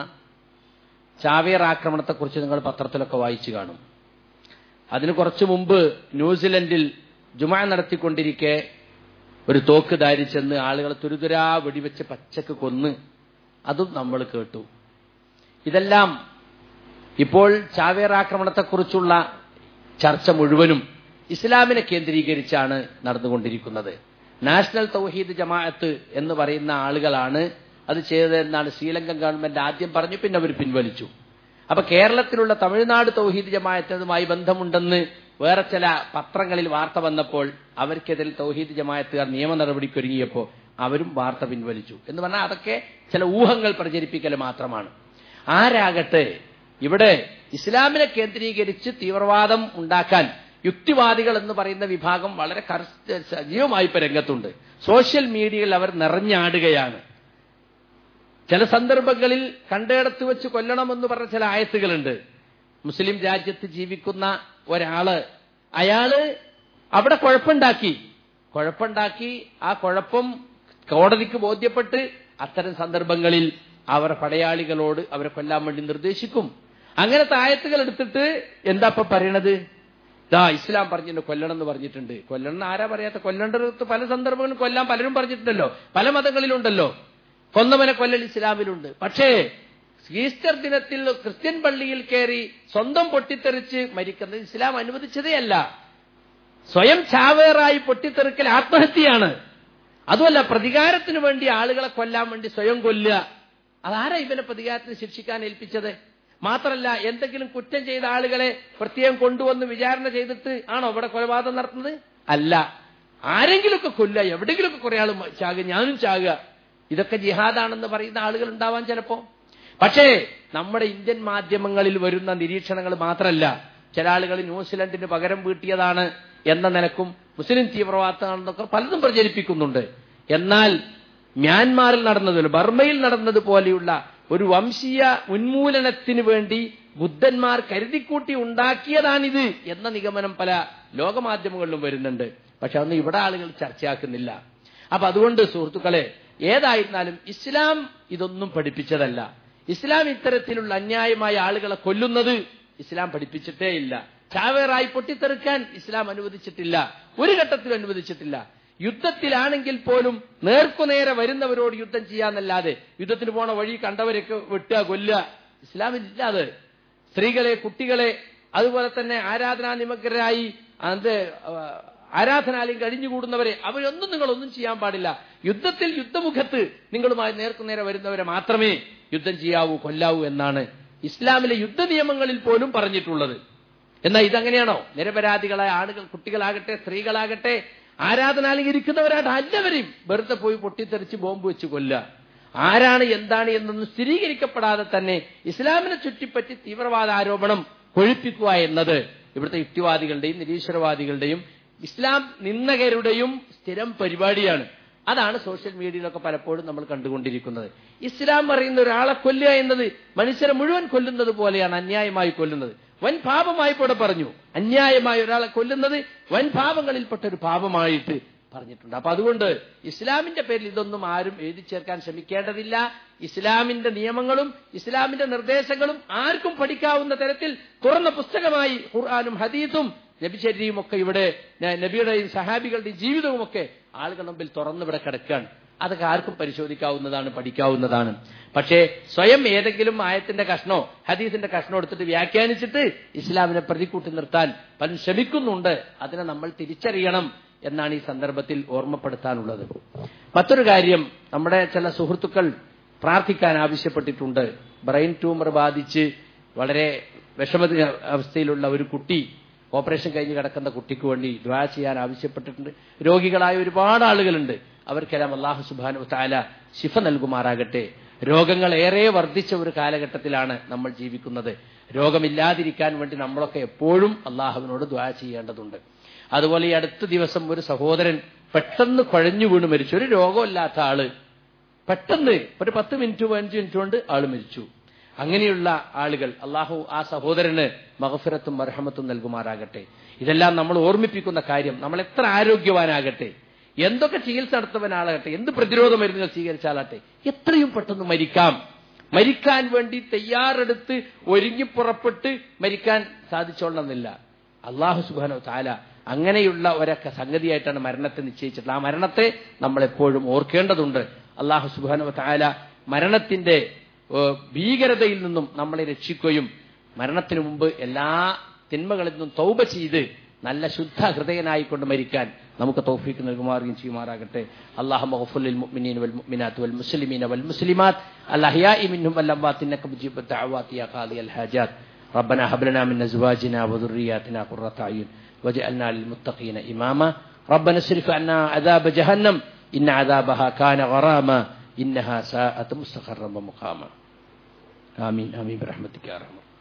ചാവേർ ആക്രമണത്തെക്കുറിച്ച് നിങ്ങൾ പത്രത്തിലൊക്കെ വായിച്ചു കാണും അതിന് കുറച്ചു മുമ്പ് ന്യൂസിലൻഡിൽ ജുമാ നടത്തിക്കൊണ്ടിരിക്കെ ഒരു തോക്ക് ധാരിച്ചെന്ന് ആളുകളെ തുരുതുരാ വെടിവെച്ച് പച്ചക്ക് കൊന്ന് അതും നമ്മൾ കേട്ടു ഇതെല്ലാം ഇപ്പോൾ ചാവേർ ആക്രമണത്തെക്കുറിച്ചുള്ള ചർച്ച മുഴുവനും ഇസ്ലാമിനെ കേന്ദ്രീകരിച്ചാണ് നടന്നുകൊണ്ടിരിക്കുന്നത് നാഷണൽ തൗഹീദ് ജമാഅത്ത് എന്ന് പറയുന്ന ആളുകളാണ് അത് ചെയ്തതെന്നാണ് ശ്രീലങ്കൻ ഗവൺമെന്റ് ആദ്യം പറഞ്ഞു പിന്നെ അവർ പിൻവലിച്ചു അപ്പൊ കേരളത്തിലുള്ള തമിഴ്നാട് തൗഹീദ് ജമാഅത്തുമായി ബന്ധമുണ്ടെന്ന് വേറെ ചില പത്രങ്ങളിൽ വാർത്ത വന്നപ്പോൾ അവർക്കെതിരെ തൗഹീദ് ജമാഅത്തുകാർ നിയമ നടപടിക്കൊരുങ്ങിയപ്പോൾ അവരും വാർത്ത പിൻവലിച്ചു എന്ന് പറഞ്ഞാൽ അതൊക്കെ ചില ഊഹങ്ങൾ പ്രചരിപ്പിക്കൽ മാത്രമാണ് ആരാകട്ടെ ഇവിടെ ഇസ്ലാമിനെ കേന്ദ്രീകരിച്ച് തീവ്രവാദം ഉണ്ടാക്കാൻ യുക്തിവാദികൾ എന്ന് പറയുന്ന വിഭാഗം വളരെ സജീവമായി ഇപ്പൊ രംഗത്തുണ്ട് സോഷ്യൽ മീഡിയയിൽ അവർ നിറഞ്ഞാടുകയാണ് ചില സന്ദർഭങ്ങളിൽ കണ്ടയിടത്ത് വെച്ച് കൊല്ലണമെന്ന് പറഞ്ഞ ചില ആയത്തുകളുണ്ട് മുസ്ലിം രാജ്യത്ത് ജീവിക്കുന്ന ഒരാള് അയാള് അവിടെ കുഴപ്പമുണ്ടാക്കി കുഴപ്പമുണ്ടാക്കി ആ കുഴപ്പം കോടതിക്ക് ബോധ്യപ്പെട്ട് അത്തരം സന്ദർഭങ്ങളിൽ അവർ പടയാളികളോട് അവരെ കൊല്ലാൻ വേണ്ടി നിർദ്ദേശിക്കും അങ്ങനത്തെ ആയത്തുകൾ എടുത്തിട്ട് എന്താ ഇപ്പൊ പറയണത് ദാ ഇസ്ലാം പറഞ്ഞിട്ടുണ്ട് കൊല്ലണം എന്ന് പറഞ്ഞിട്ടുണ്ട് കൊല്ലണം ആരാ പറയാത്ത കൊല്ലേണ്ടത് പല സന്ദർഭങ്ങളിലും കൊല്ലാൻ പലരും പറഞ്ഞിട്ടുണ്ടല്ലോ പല മതങ്ങളിലുണ്ടല്ലോ കൊന്നവനെ കൊല്ലൽ ഇസ്ലാമിലുണ്ട് പക്ഷേ ഈസ്റ്റർ ദിനത്തിൽ ക്രിസ്ത്യൻ പള്ളിയിൽ കയറി സ്വന്തം പൊട്ടിത്തെറിച്ച് മരിക്കുന്നത് ഇസ്ലാം അനുവദിച്ചതേ അല്ല സ്വയം ചാവേറായി പൊട്ടിത്തെറിക്കൽ ആത്മഹത്യയാണ് അതുമല്ല പ്രതികാരത്തിന് വേണ്ടി ആളുകളെ കൊല്ലാൻ വേണ്ടി സ്വയം കൊല്ലുക അതാരാ ഇവനെ പ്രതികാരത്തിന് ശിക്ഷിക്കാൻ ഏൽപ്പിച്ചത് മാത്രമല്ല എന്തെങ്കിലും കുറ്റം ചെയ്ത ആളുകളെ പ്രത്യേകം കൊണ്ടുവന്ന് വിചാരണ ചെയ്തിട്ട് ആണോ ഇവിടെ കൊലപാതകം നടത്തുന്നത് അല്ല ആരെങ്കിലുമൊക്കെ കൊല്ലുക എവിടെയെങ്കിലുമൊക്കെ കുറെ ആൾ ചാകുക ഞാനും ചാകുക ഇതൊക്കെ ജിഹാദാണെന്ന് പറയുന്ന ആളുകൾ ഉണ്ടാവാൻ ചിലപ്പോ പക്ഷേ നമ്മുടെ ഇന്ത്യൻ മാധ്യമങ്ങളിൽ വരുന്ന നിരീക്ഷണങ്ങൾ മാത്രമല്ല ചില ആളുകൾ ന്യൂസിലൻഡിന് പകരം വീട്ടിയതാണ് എന്ന നിലക്കും മുസ്ലിം തീവ്രവാദമാണെന്നൊക്കെ പലതും പ്രചരിപ്പിക്കുന്നുണ്ട് എന്നാൽ മ്യാൻമാറിൽ നടന്നത് ബർമയിൽ നടന്നതുപോലെയുള്ള ഒരു വംശീയ ഉന്മൂലനത്തിന് വേണ്ടി ബുദ്ധന്മാർ കരുതിക്കൂട്ടി ഉണ്ടാക്കിയതാണിത് എന്ന നിഗമനം പല ലോകമാധ്യമങ്ങളിലും വരുന്നുണ്ട് പക്ഷെ അതൊന്നും ഇവിടെ ആളുകൾ ചർച്ചയാക്കുന്നില്ല അപ്പൊ അതുകൊണ്ട് സുഹൃത്തുക്കളെ ഏതായിരുന്നാലും ഇസ്ലാം ഇതൊന്നും പഠിപ്പിച്ചതല്ല ഇസ്ലാം ഇത്തരത്തിലുള്ള അന്യായമായ ആളുകളെ കൊല്ലുന്നത് ഇസ്ലാം പഠിപ്പിച്ചിട്ടേ ഇല്ല ചാവേറായി പൊട്ടിത്തെറുക്കാൻ ഇസ്ലാം അനുവദിച്ചിട്ടില്ല ഒരു ഘട്ടത്തിലും അനുവദിച്ചിട്ടില്ല യുദ്ധത്തിലാണെങ്കിൽ പോലും നേർക്കുനേരെ വരുന്നവരോട് യുദ്ധം ചെയ്യാന്നല്ലാതെ യുദ്ധത്തിന് പോണ വഴി കണ്ടവരൊക്കെ വെട്ടുക കൊല്ലുക ഇസ്ലാമിലില്ല അത് സ്ത്രീകളെ കുട്ടികളെ അതുപോലെ തന്നെ ആരാധനാ നിമഗ്നരായി അത് ആരാധനാലയം കഴിഞ്ഞുകൂടുന്നവരെ അവരൊന്നും നിങ്ങളൊന്നും ചെയ്യാൻ പാടില്ല യുദ്ധത്തിൽ യുദ്ധമുഖത്ത് നിങ്ങളുമായി നേർക്കുനേരെ വരുന്നവരെ മാത്രമേ യുദ്ധം ചെയ്യാവൂ കൊല്ലാവൂ എന്നാണ് ഇസ്ലാമിലെ യുദ്ധ നിയമങ്ങളിൽ പോലും പറഞ്ഞിട്ടുള്ളത് എന്നാൽ ഇതങ്ങനെയാണോ നിരപരാധികളായ ആളുകൾ കുട്ടികളാകട്ടെ സ്ത്രീകളാകട്ടെ ആരാധനാലയം ഇരിക്കുന്നവരായിട്ട് എല്ലാവരെയും വെറുതെ പോയി പൊട്ടിത്തെറിച്ച് ബോംബ് വെച്ച് കൊല്ലുക ആരാണ് എന്താണ് എന്നൊന്നും സ്ഥിരീകരിക്കപ്പെടാതെ തന്നെ ഇസ്ലാമിനെ ചുറ്റിപ്പറ്റി തീവ്രവാദ ആരോപണം കൊഴിപ്പിക്കുക എന്നത് ഇവിടുത്തെ യുക്തിവാദികളുടെയും നിരീശ്വരവാദികളുടെയും ഇസ്ലാം നിന്ദകരുടെയും സ്ഥിരം പരിപാടിയാണ് അതാണ് സോഷ്യൽ മീഡിയയിലൊക്കെ പലപ്പോഴും നമ്മൾ കണ്ടുകൊണ്ടിരിക്കുന്നത് ഇസ്ലാം പറയുന്ന ഒരാളെ കൊല്ലുക എന്നത് മനുഷ്യരെ മുഴുവൻ കൊല്ലുന്നത് പോലെയാണ് അന്യായമായി കൊല്ലുന്നത് വൻ പാപമായി ഇവിടെ പറഞ്ഞു അന്യായമായി ഒരാളെ കൊല്ലുന്നത് വൻ പാപങ്ങളിൽപ്പെട്ട ഒരു പാപമായിട്ട് പറഞ്ഞിട്ടുണ്ട് അപ്പൊ അതുകൊണ്ട് ഇസ്ലാമിന്റെ പേരിൽ ഇതൊന്നും ആരും എഴുതി ചേർക്കാൻ ശ്രമിക്കേണ്ടതില്ല ഇസ്ലാമിന്റെ നിയമങ്ങളും ഇസ്ലാമിന്റെ നിർദ്ദേശങ്ങളും ആർക്കും പഠിക്കാവുന്ന തരത്തിൽ തുറന്ന പുസ്തകമായി ഖുർആാനും ഹദീസും നബിചര്യയും ഒക്കെ ഇവിടെ ന- നബിയുടെയും സഹാബികളുടെയും ജീവിതവും ഒക്കെ ആളുകൾ മുമ്പിൽ തുറന്നിവിടെ കിടക്കുകയാണ് അതൊക്കെ ആർക്കും പരിശോധിക്കാവുന്നതാണ് പഠിക്കാവുന്നതാണ് പക്ഷേ സ്വയം ഏതെങ്കിലും ആയത്തിന്റെ കഷ്ണോ ഹദീസിന്റെ കഷ്ണോ എടുത്തിട്ട് വ്യാഖ്യാനിച്ചിട്ട് ഇസ്ലാമിനെ പ്രതിക്കൂട്ടി നിർത്താൻ പലരും ശ്രമിക്കുന്നുണ്ട് അതിനെ നമ്മൾ തിരിച്ചറിയണം എന്നാണ് ഈ സന്ദർഭത്തിൽ ഓർമ്മപ്പെടുത്താനുള്ളത് മറ്റൊരു കാര്യം നമ്മുടെ ചില സുഹൃത്തുക്കൾ പ്രാർത്ഥിക്കാൻ ആവശ്യപ്പെട്ടിട്ടുണ്ട് ബ്രെയിൻ ട്യൂമർ ബാധിച്ച് വളരെ വിഷമ അവസ്ഥയിലുള്ള ഒരു കുട്ടി ഓപ്പറേഷൻ കഴിഞ്ഞ് കിടക്കുന്ന കുട്ടിക്ക് വേണ്ടി ദ്വാ ചെയ്യാൻ ആവശ്യപ്പെട്ടിട്ടുണ്ട് രോഗികളായ ഒരുപാട് ആളുകളുണ്ട് അവർക്കെല്ലാം അള്ളാഹു സുബാനു താല ശിഫ നൽകുമാറാകട്ടെ രോഗങ്ങൾ ഏറെ വർദ്ധിച്ച ഒരു കാലഘട്ടത്തിലാണ് നമ്മൾ ജീവിക്കുന്നത് രോഗമില്ലാതിരിക്കാൻ വേണ്ടി നമ്മളൊക്കെ എപ്പോഴും അള്ളാഹുവിനോട് ദ്വാ ചെയ്യേണ്ടതുണ്ട് അതുപോലെ ഈ അടുത്ത ദിവസം ഒരു സഹോദരൻ പെട്ടെന്ന് കുഴഞ്ഞു വീണ് മരിച്ചു ഒരു രോഗമില്ലാത്ത ആള് പെട്ടെന്ന് ഒരു പത്ത് മിനിറ്റ് പതിനഞ്ച് മിനിറ്റ് കൊണ്ട് ആള് മരിച്ചു അങ്ങനെയുള്ള ആളുകൾ അള്ളാഹു ആ സഹോദരന് മഹഫിറത്തും മർഹമത്തും നൽകുമാറാകട്ടെ ഇതെല്ലാം നമ്മൾ ഓർമ്മിപ്പിക്കുന്ന കാര്യം നമ്മൾ എത്ര ആരോഗ്യവാനാകട്ടെ എന്തൊക്കെ ചികിത്സ നടത്തുവനാളാകട്ടെ എന്ത് പ്രതിരോധ മരുന്നുകൾ സ്വീകരിച്ചാലാട്ടെ എത്രയും പെട്ടെന്ന് മരിക്കാം മരിക്കാൻ വേണ്ടി തയ്യാറെടുത്ത് ഒരുങ്ങി പുറപ്പെട്ട് മരിക്കാൻ സാധിച്ചോളണമെന്നില്ല അള്ളാഹു സുബാനോ താല അങ്ങനെയുള്ള ഒരൊക്കെ സംഗതിയായിട്ടാണ് മരണത്തെ നിശ്ചയിച്ചിട്ടുള്ളത് ആ മരണത്തെ നമ്മൾ എപ്പോഴും ഓർക്കേണ്ടതുണ്ട് അള്ളാഹു സുബാനോ താല മരണത്തിന്റെ ഏഹ്, ഭീകരതയിൽ നിന്നും നമ്മളെ രക്ഷിക്കുകയും മരണത്തിനു മുമ്പ് എല്ലാ തിന്മകളിൽ നിന്നും തൗബ ചെയ്ത് നല്ല ശുദ്ധ ഹൃദയനായിക്കൊണ്ട് മരിക്കാൻ നമുക്ക് തൗഫീക്ക് നൽകുമാറുകയും ചെയ്യുമാറാകട്ടെ അള്ളാഹു മഹഫുൽ മുഅ്മിനീൻ വൽ മുഅ്മിനാത്ത് വൽ മുസ്ലിമീന വൽ മുസ്ലിമാത്ത് അൽഅഹ്യാഇ മിൻഹും വൽ അംവാത്ത് ഇന്നക മുജീബു ദഅവാതി യാ ഖാദിയൽ ഹാജാത്ത് ربنا هب لنا من ازواجنا وذرياتنا قرة اعين واجعلنا للمتقين اماما ربنا اصرف عنا عذاب جهنم ان عذابها كان غراما انها ساءت مستقرا ومقاما آمين آمين برحمتك يا رحمة